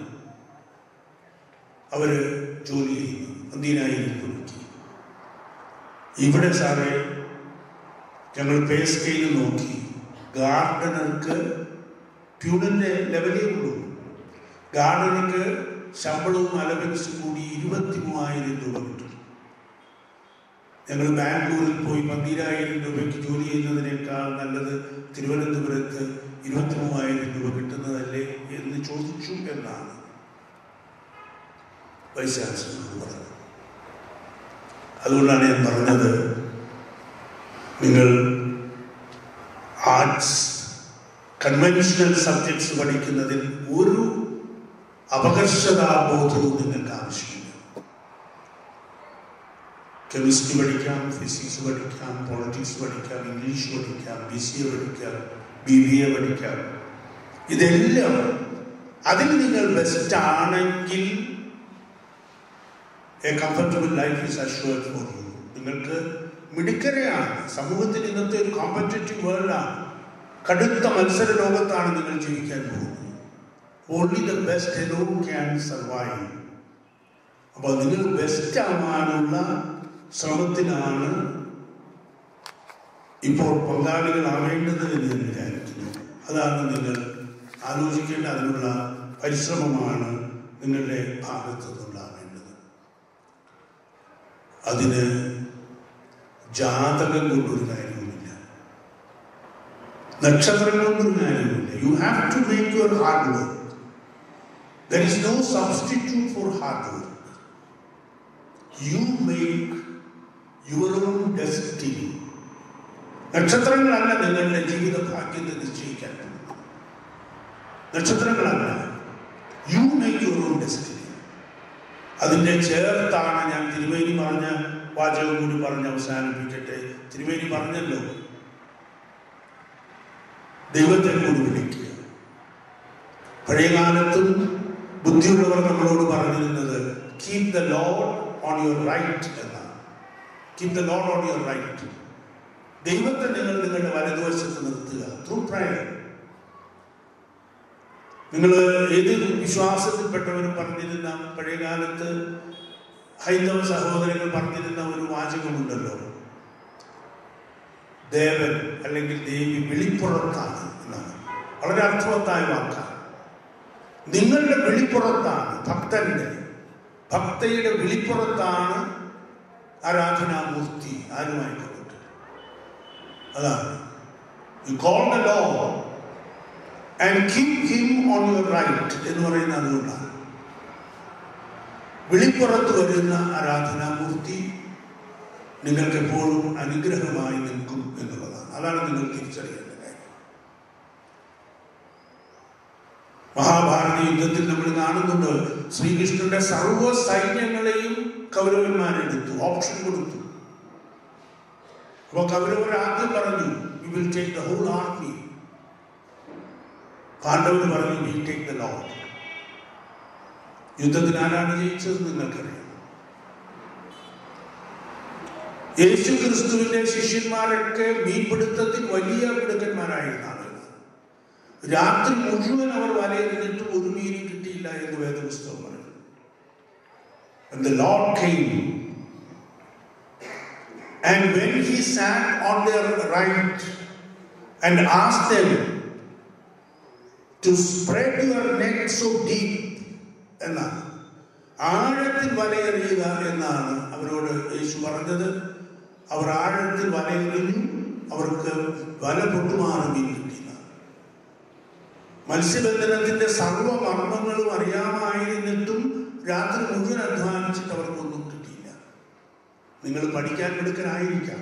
അവർ ജോലി ചെയ്യുന്നു പന്തീരായിരം രൂപയ്ക്ക് ഇവിടെ സാറേ ഞങ്ങൾ പേ സ്കെയിൽ നോക്കി ഗാർഡനർക്ക് പ്യൂണിൻ്റെ ലെവലേ ഉള്ളൂ ഗാർഡനർക്ക് ശമ്പളവും അലവൻസും കൂടി ഇരുപത്തി മൂവായിരം രൂപ കിട്ടും ഞങ്ങൾ ബാംഗ്ലൂരിൽ പോയി പന്തിരായിരം രൂപയ്ക്ക് ജോലി ചെയ്യുന്നതിനേക്കാൾ നല്ലത് തിരുവനന്തപുരത്ത് ഇരുപത്തി മൂവായിരം രൂപ കിട്ടുന്നതല്ലേ എന്ന് ചോദിച്ചു എന്നാണ് വൈസ് ചാൻസലർ പറഞ്ഞത് അതുകൊണ്ടാണ് ഞാൻ പറഞ്ഞത് നിങ്ങൾ ആർട്സ് കൺവെൻഷണൽ സബ്ജക്ട്സ് പഠിക്കുന്നതിൽ ഒരു അപകർഷതാബോധവും നിങ്ങൾക്ക് ആവശ്യമില്ല കെമിസ്ട്രി പഠിക്കാം ഫിസിക്സ് പഠിക്കാം പോളിറ്റിക്സ് പഠിക്കാം ഇംഗ്ലീഷ് പഠിക്കാം ബി സി എ പഠിക്കാം ബി ബി എ പഠിക്കാം ഇതെല്ലാം അതിൽ നിങ്ങൾ ബെസ്റ്റ് ആണെങ്കിൽ a comfortable life is assured for you നിങ്ങൾക്ക് മിടുക്കരെയാണ് സമൂഹത്തിൽ ഇന്നത്തെ ഒരു കോമ്പറ്റേറ്റീവ് വേൾഡാണ് കടുത്ത മത്സര ലോകത്താണ് നിങ്ങൾ ജീവിക്കാൻ പോകുന്നത് only the best alone can survive അപ്പോൾ നിങ്ങൾ ബെസ്റ്റ് ആവാനുള്ള ശ്രമത്തിലാണ് ഇപ്പോൾ പങ്കാളികളാവേണ്ടത് എന്ന് ഞാൻ വിചാരിക്കുന്നു അതാണ് നിങ്ങൾ ആലോചിക്കേണ്ട അതിനുള്ള പരിശ്രമമാണ് നിങ്ങളുടെ ഭാഗത്തു നിന്നുണ്ടാവേണ്ടത് അതിന് ജാതകം കൊണ്ടൊരു കാര്യവുമില്ല നക്ഷത്രങ്ങൾ കൊണ്ടൊരു കാര്യവുമില്ല you have to make your hard work there is no substitute for hard work you make your own destiny നക്ഷത്രങ്ങളല്ല നിങ്ങളുടെ ജീവിത ഭാഗ്യത്തെ നിശ്ചയിക്കാൻ പോകുന്നത് നക്ഷത്രങ്ങളല്ല you make your own destiny അതിൻ്റെ ചേർത്താണ് ഞാൻ തിരുവേനി പറഞ്ഞ വാചകം കൂടി പറഞ്ഞ് അവസാനിപ്പിക്കട്ടെ തിരുവേനി പറഞ്ഞല്ലോ ദൈവത്തെ കൂടി വിളിക്കുക പഴയ കാലത്തും ബുദ്ധിയുള്ളവർ നമ്മളോട് പറഞ്ഞിരുന്നത് keep the lord on your right എന്നാണ് keep the lord on your right ദൈവത്തെ നിങ്ങൾ നിങ്ങളുടെ വലതുവശത്ത് നിർത്തുക ത്രൂ പ്രയർ നിങ്ങൾ ഏത് വിശ്വാസത്തിൽപ്പെട്ടവരും പറഞ്ഞിരുന്ന പഴയ കാലത്ത് ഹൈന്ദവ സഹോദരങ്ങൾ പറഞ്ഞിരുന്ന ഒരു വാചകമുണ്ടല്ലോ ദേവൻ അല്ലെങ്കിൽ ദേവി വെളിപ്പുറത്താണ് എന്നാണ് വളരെ അർത്ഥവത്തായ വാക്കാണ് നിങ്ങളുടെ വെളിപ്പുറത്താണ് ഭക്തന്റെ ഭക്തയുടെ വിളിപ്പുറത്താണ് ആരാധനാമൂർത്തി ആരുമായിക്കൊള്ളട്ടെ അതാണ് you call the lord and keep him on your right എന്ന് പറയുന്നത് അതുകൊണ്ടാണ് വിളിപ്പുറത്ത് വരുന്ന ആരാധനാമൂർത്തി നിങ്ങൾക്ക് എപ്പോഴും അനുഗ്രഹമായി നിൽക്കും എന്നുള്ളതാണ് അതാണ് നിങ്ങൾ തിരിച്ചറിയേണ്ട കാര്യം മഹാഭാരത യുദ്ധത്തിൽ നമ്മൾ കാണുന്നുണ്ട് ശ്രീകൃഷ്ണന്റെ സർവ്വ സൈന്യങ്ങളെയും കൗരവന്മാരെടുത്തു ഓപ്ഷൻ കൊടുത്തു അപ്പൊ കൗരവർ ആദ്യം പറഞ്ഞു we will take the whole army പാണ്ഡവർ പറഞ്ഞു വി ടേക്ക് ദ ലോഡ് യുദ്ധത്തിൽ ആരാണ് ജയിച്ചത് നിങ്ങൾക്കറിയാം യേശു ക്രിസ്തുവിന്റെ ശിഷ്യന്മാരൊക്കെ മീൻപിടുത്തത്തിൽ വലിയ മിടുക്കന്മാരായിരുന്ന ആളുകൾ രാത്രി മുഴുവൻ അവർ വലയിരുന്നിട്ടും ഒരു മീനും കിട്ടിയില്ല എന്ന് വേദപുസ്തകം പറയുന്നു And the Lord came and when he sat on their right and asked them to spread your net so deep എന്നാണ് ആഴത്തിൽ വലയെറിയുക എന്നാണ് അവരോട് യേശു പറഞ്ഞത് അവർ ആഴത്തിൽ വലയെറിഞ്ഞു അവർക്ക് വല പൊട്ടുമാറി മീൻ കിട്ടിയില്ല മത്സ്യബന്ധനത്തിന്റെ സർവ്വ മർമ്മങ്ങളും അറിയാമായിരുന്നിട്ടും രാത്രി മുഴുവൻ അധ്വാനിച്ചിട്ട് അവർക്കൊന്നും കിട്ടിയില്ല നിങ്ങൾ പഠിക്കാൻ മിടുക്കനായിരിക്കാം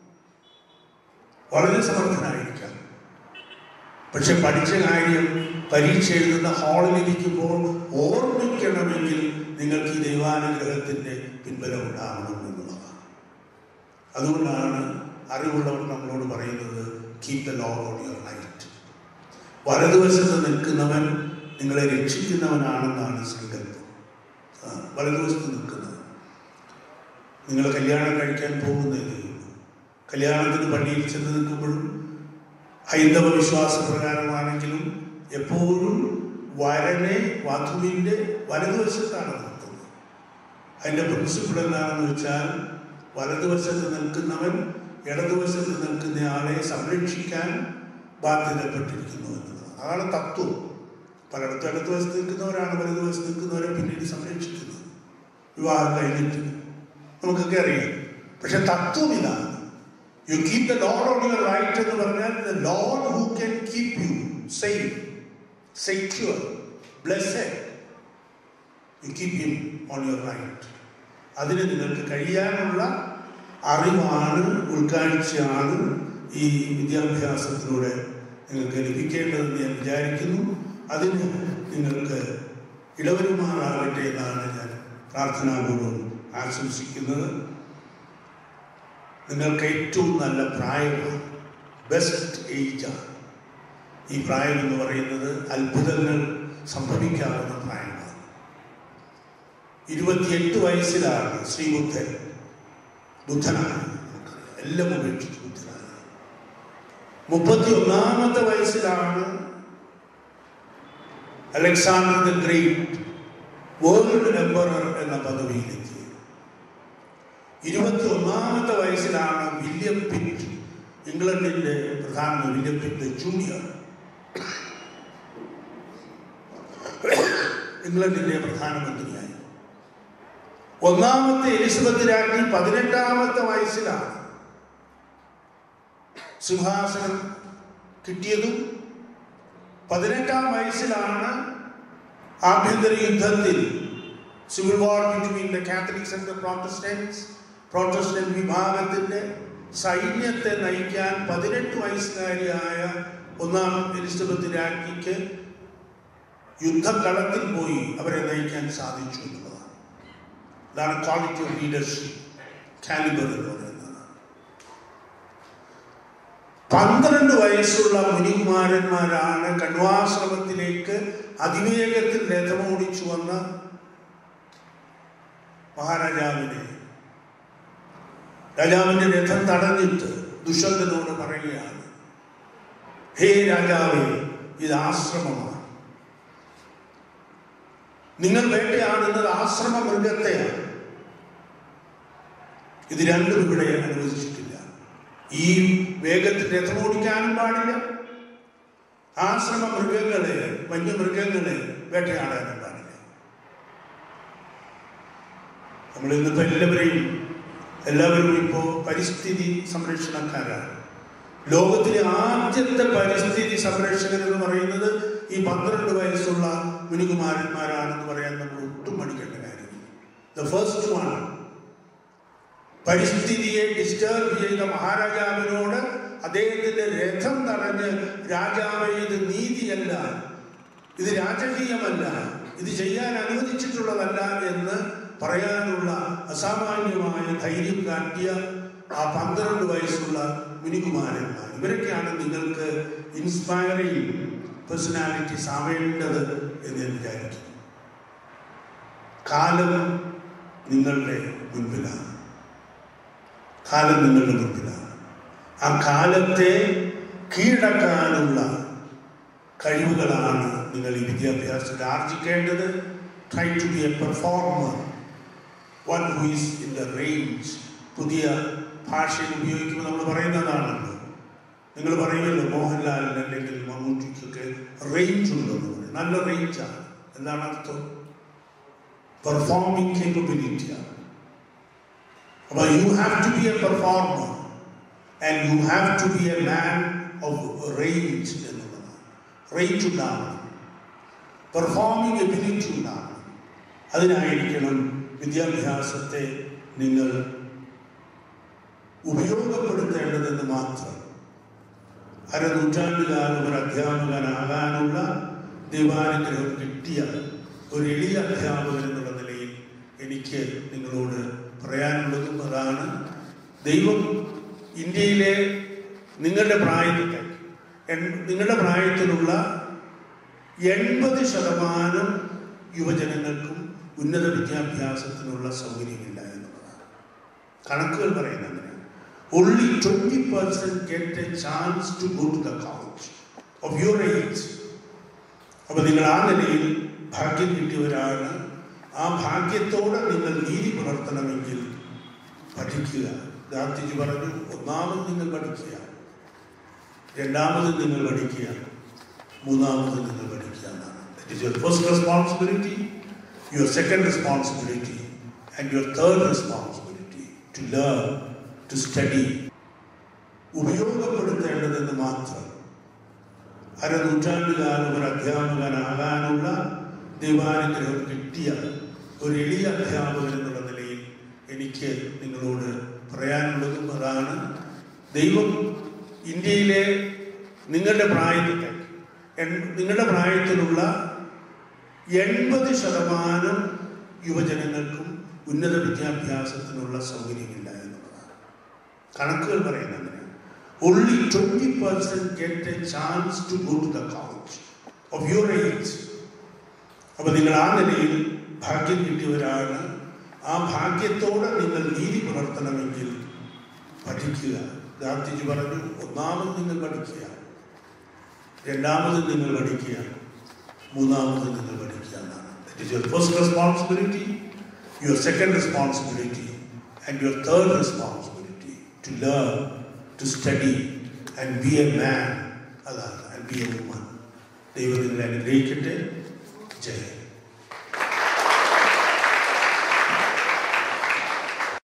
വളരെ സമർത്ഥനായിരിക്കാം പക്ഷെ പഠിച്ച കാര്യം പരീക്ഷ എഴുതുന്ന ഹാളിലിരിക്കുമ്പോൾ ഓർമ്മിക്കണമെങ്കിൽ നിങ്ങൾക്ക് ഈ ദൈവാനുഗ്രഹത്തിന്റെ പിൻബലം ഉണ്ടാവണം എന്നുള്ളതാണ് അതുകൊണ്ടാണ് അറിവുള്ളവർ നമ്മളോട് പറയുന്നത് keep the lord on your right വലതുവശത്ത് നിൽക്കുന്നവൻ നിങ്ങളെ രക്ഷിക്കുന്നവനാണെന്നാണ് സങ്കല്പം ആ, വലതുവശത്ത് നിൽക്കുന്നത് നിങ്ങൾ കല്യാണം കഴിക്കാൻ പോകുന്നതേ ഉള്ളൂ കല്യാണത്തിന് പള്ളിയിൽ ചെന്ന് നിൽക്കുമ്പോഴും ഹൈന്ദവ വിശ്വാസപ്രകാരമാണെങ്കിലും എപ്പോഴും വരനെ വധുവിൻ്റെ വലതുവശത്താണ് നിർത്തുന്നത് അതിൻ്റെ പ്രിൻസിപ്പിൾ എന്താണെന്ന് വെച്ചാൽ വലതുവശത്ത് നിൽക്കുന്നവൻ ഇടതുവശത്ത് നിൽക്കുന്നയാളെ സംരക്ഷിക്കാൻ ബാധ്യതപ്പെട്ടിരിക്കുന്നു എന്നുള്ളത് അതാണ് തത്വം പലയിടത്തും ഇടതുവശത്ത് നിൽക്കുന്നവരാണ് വലതുവശത്ത് നിൽക്കുന്നവരെ പിന്നീട് സംരക്ഷിക്കുന്നത് വിവാഹം കഴിഞ്ഞിട്ട് നമുക്കൊക്കെ അറിയാം പക്ഷെ തത്വം ഇതാണ് you keep the lord on your right എന്ന് പറഞ്ഞാൽ the lord who can keep you safe secure blessed you keep him on your right അതിന് നിങ്ങൾക്ക് കഴിയാനുള്ള അറിവാണ് ഉൾക്കാഴ്ചയാണ് ഈ വിദ്യാഭ്യാസത്തിലൂടെ നിങ്ങൾക്ക് ലഭിക്കേണ്ടതെന്ന് ഞാൻ വിചാരിക്കുന്നു അതിന് നിങ്ങൾക്ക് ഇടവരുമാറാകട്ടെ എന്നാണ് ഞാൻ പ്രാർത്ഥനാപൂർവ്വം ആശംസിക്കുന്നത് നിങ്ങൾക്ക് ഏറ്റവും നല്ല പ്രായമാണ് ബെസ്റ്റ് ഏജാണ് ഈ പ്രായം എന്ന് പറയുന്നത് അത്ഭുതങ്ങൾ സംഭവിക്കാവുന്ന പ്രായമാണ് ഇരുപത്തിയെട്ട് വയസ്സിലാണ് ശ്രീബുദ്ധൻ ബുദ്ധനാണ് നമുക്കറിയാം. എല്ലാം ഉപേക്ഷിച്ച് ബുദ്ധനാണ് മുപ്പത്തി ഒന്നാമത്തെ വയസ്സിലാണ് Alexander the great world emperor എന്ന പദവിയിലെത്തിയത് ഇരുപത്തി ഒന്നാമത്തെ വയസ്സിലാണ് വില്യം പിറ്റ് ഇംഗ്ലണ്ടിന്റെ പ്രധാനമന്ത്രി വില്യം പിറ്റ് ജൂനിയർ ഇംഗ്ലണ്ടിന്റെ പ്രധാനമന്ത്രിയായി ഒന്നാമത്തെ എലിസബത്ത് രാജ്ഞി പതിനെട്ടാമത്തെ വയസ്സിലാണ് സിംഹാസനം കിട്ടിയതും പതിനെട്ടാം വയസ്സിലാണ് ആഭ്യന്തര യുദ്ധത്തിൽ civil war between the Catholics and the Protestants Protestant വിഭാഗത്തിന്റെ സൈന്യത്തെ നയിക്കാൻ പതിനെട്ട് വയസ്സുകാരിയായ ഒന്നാം എലിസബത്ത് രാജ്ഞിക്ക് യുദ്ധകളത്തിൽ പോയി അവരെ നയിക്കാൻ സാധിച്ചു എന്നുള്ളതാണ് ഇതാണ് ക്വാളിറ്റി ഓഫ് ലീഡർഷിപ്പ് കാലിബർ എന്ന് പറയുന്നത് പന്ത്രണ്ട് വയസ്സുള്ള മുനികുമാരന്മാരാണ് കണ്വാശ്രമത്തിലേക്ക് അതിവേഗത്തിൽ രഥമോടിച്ചു വന്ന മഹാരാജാവിനെ രാജാവിന്റെ രഥം തടഞ്ഞിട്ട് ദുഷ്യന്തനോട് പറയുകയാണ് ഹേ രാജാവേ ഇത് ആശ്രമമാണ് നിങ്ങൾ വേട്ടയാടുന്നത് ആശ്രമ മൃഗത്തെയാണ് ഇത് രണ്ടും ഇവിടെ അനുവദിച്ചിട്ടില്ല ഈ വേഗത്തിൽ രഥമോടിക്കാനും പാടില്ല ആശ്രമ മൃഗങ്ങളെ വന്യമൃഗങ്ങളെ വേട്ടയാടാനും പാടില്ല നമ്മൾ ഇന്നിപ്പോൾ എല്ലാവരെയും എല്ലാവരും ഇപ്പോൾ പരിസ്ഥിതി സംരക്ഷണക്കാരാണ് ലോകത്തിലെ ആദ്യത്തെ പരിസ്ഥിതി സംരക്ഷകൻ എന്ന് പറയുന്നത് ഈ പന്ത്രണ്ട് വയസ്സുള്ള മുനികുമാരന്മാരാണെന്ന് പറയാൻ നമ്മൾ ഒട്ടും മടിക്കേണ്ട കാര്യമില്ല ദ ഫസ്റ്റ് വൺ പരിസ്ഥിതിയെ ഡിസ്റ്റർബ് ചെയ്ത മഹാരാജാവിനോട് അദ്ദേഹത്തിന്റെ രഥം തടഞ്ഞ് രാജാവ് ഇത് നീതിയല്ല ഇത് രാജകീയമല്ല ഇത് ചെയ്യാൻ അനുവദിച്ചിട്ടുള്ളതല്ല എന്ന് പറയാനുള്ള അസാമാന്യമായ ധൈര്യം കാട്ടിയ ആ പന്ത്രണ്ട് വയസ്സുള്ള മുനികുമാരന്മാർ ഇവരൊക്കെയാണ് നിങ്ങൾക്ക് ഇൻസ്പയറിംഗ് പേഴ്സണാലിറ്റീസ് ആവേണ്ടത് എന്ന് ഞാൻ വിചാരിക്കുന്നു കാലം നിങ്ങളുടെ മുൻപിലാണ് കാലം നിങ്ങളുടെ മുൻപിലാണ് ആ കാലത്തെ കീഴടക്കാനുള്ള കഴിവുകളാണ് നിങ്ങൾ ഈ വിദ്യാഭ്യാസത്തിൽ ആർജിക്കേണ്ടത് try to be a performer one who is in the range പുതിയ ഭാഷയിൽ ഉപയോഗിക്കുമ്പോൾ നമ്മൾ പറയുന്നതാണല്ലോ നിങ്ങൾ പറയുമല്ലോ മോഹൻലാലിന് അല്ലെങ്കിൽ മമ്മൂട്ടിക്കൊക്കെ റേഞ്ച് ഉണ്ടെന്ന് പറയും നല്ല റേഞ്ചാണ് എന്താണ് അർത്ഥം പെർഫോമിംഗ് കേപ്പബിലിറ്റിയാണ് അപ്പോൾ you have to be a performer and you have to be a man of range എന്നുള്ളതാണ് റേഞ്ച് ഉണ്ടാവണം പെർഫോമിംഗ് എബിലിറ്റി ഉണ്ടാവണം അതിനായിരിക്കണം വിദ്യാഭ്യാസത്തെ നിങ്ങൾ ഉപയോഗപ്പെടുത്തേണ്ടതെന്ന് മാത്രം അരനൂറ്റാണ്ടുകാലം ഒരു അധ്യാപകനാകാനുള്ള ദൈവാനുഗ്രഹം കിട്ടിയ ഒരു എളിയ അധ്യാപകൻ എന്നുള്ള നിലയിൽ എനിക്ക് നിങ്ങളോട് പറയാനുള്ളതും അതാണ് ദൈവം ഇന്ത്യയിലെ നിങ്ങളുടെ പ്രായത്തിൽ നിങ്ങളുടെ പ്രായത്തിലുള്ള എൺപത് ശതമാനം യുവജനങ്ങൾക്കും ഉന്നത വിദ്യാഭ്യാസത്തിനുള്ള സൗകര്യമില്ല എന്നുള്ളതാണ് കണക്കുകൾ പറയുന്നത് അങ്ങനെ only 20% get a chance to go to the college of your age. അപ്പോൾ നിങ്ങൾ ആ നിലയിൽ ഭാഗ്യം കിട്ടിയവരാണ് ആ ഭാഗ്യത്തോടെ നിങ്ങൾ നീതി പുലർത്തണമെങ്കിൽ പഠിക്കുക ഗാന്ധിജി പറഞ്ഞു ഒന്നാമത് നിങ്ങൾ പഠിക്കുക രണ്ടാമത് നിങ്ങൾ പഠിക്കുക മൂന്നാമത് നിങ്ങൾ പഠിക്കുക എന്നാണ് that is your first responsibility your second responsibility and your third responsibility to learn to study ഉപയോഗപ്പെടുത്തേണ്ടതെന്ന് മാത്രം അരനൂറ്റാണ്ടുകാലം ഒരു അധ്യാപകനാകാനുള്ള ദൈവാനുഗ്രഹം കിട്ടിയ ഒരു എളിയ അധ്യാപകൻ എന്നുള്ള നിലയിൽ എനിക്ക് നിങ്ങളോട് പറയാനുള്ളതും അതാണ് ദൈവം ഇന്ത്യയിലെ നിങ്ങളുടെ പ്രായത്തിൽ നിങ്ങളുടെ പ്രായത്തിലുള്ള എൺപത് ശതമാനം യുവജനങ്ങൾക്കും ഉന്നത വിദ്യാഭ്യാസത്തിനുള്ള സൗകര്യമില്ല എന്നുള്ളതാണ് കണക്കുകൾ പറയുന്നത് അങ്ങനെ only 20% get a chance to go to the college of your age. അപ്പോൾ നിങ്ങൾ ആ നിലയിൽ ഭാഗ്യം കിട്ടിയവരാണ് ആ ഭാഗ്യത്തോടെ നിങ്ങൾ നീതി പുലർത്തണമെങ്കിൽ പഠിക്കുക ഗാന്ധിജി പറഞ്ഞു ഒന്നാമത് നിങ്ങൾ പഠിക്കുക രണ്ടാമത് നിങ്ങൾ പഠിക്കുക മൂന്നാമത് നിങ്ങൾ പഠിക്കുക എന്നാണ് that is your first responsibility your second responsibility and your third responsibility to learn to study and be a man അതാണ് ആൻഡ് ബി എ വുമൺ ദൈവം നിങ്ങളെ അനുഗ്രഹിക്കട്ടെ ജയ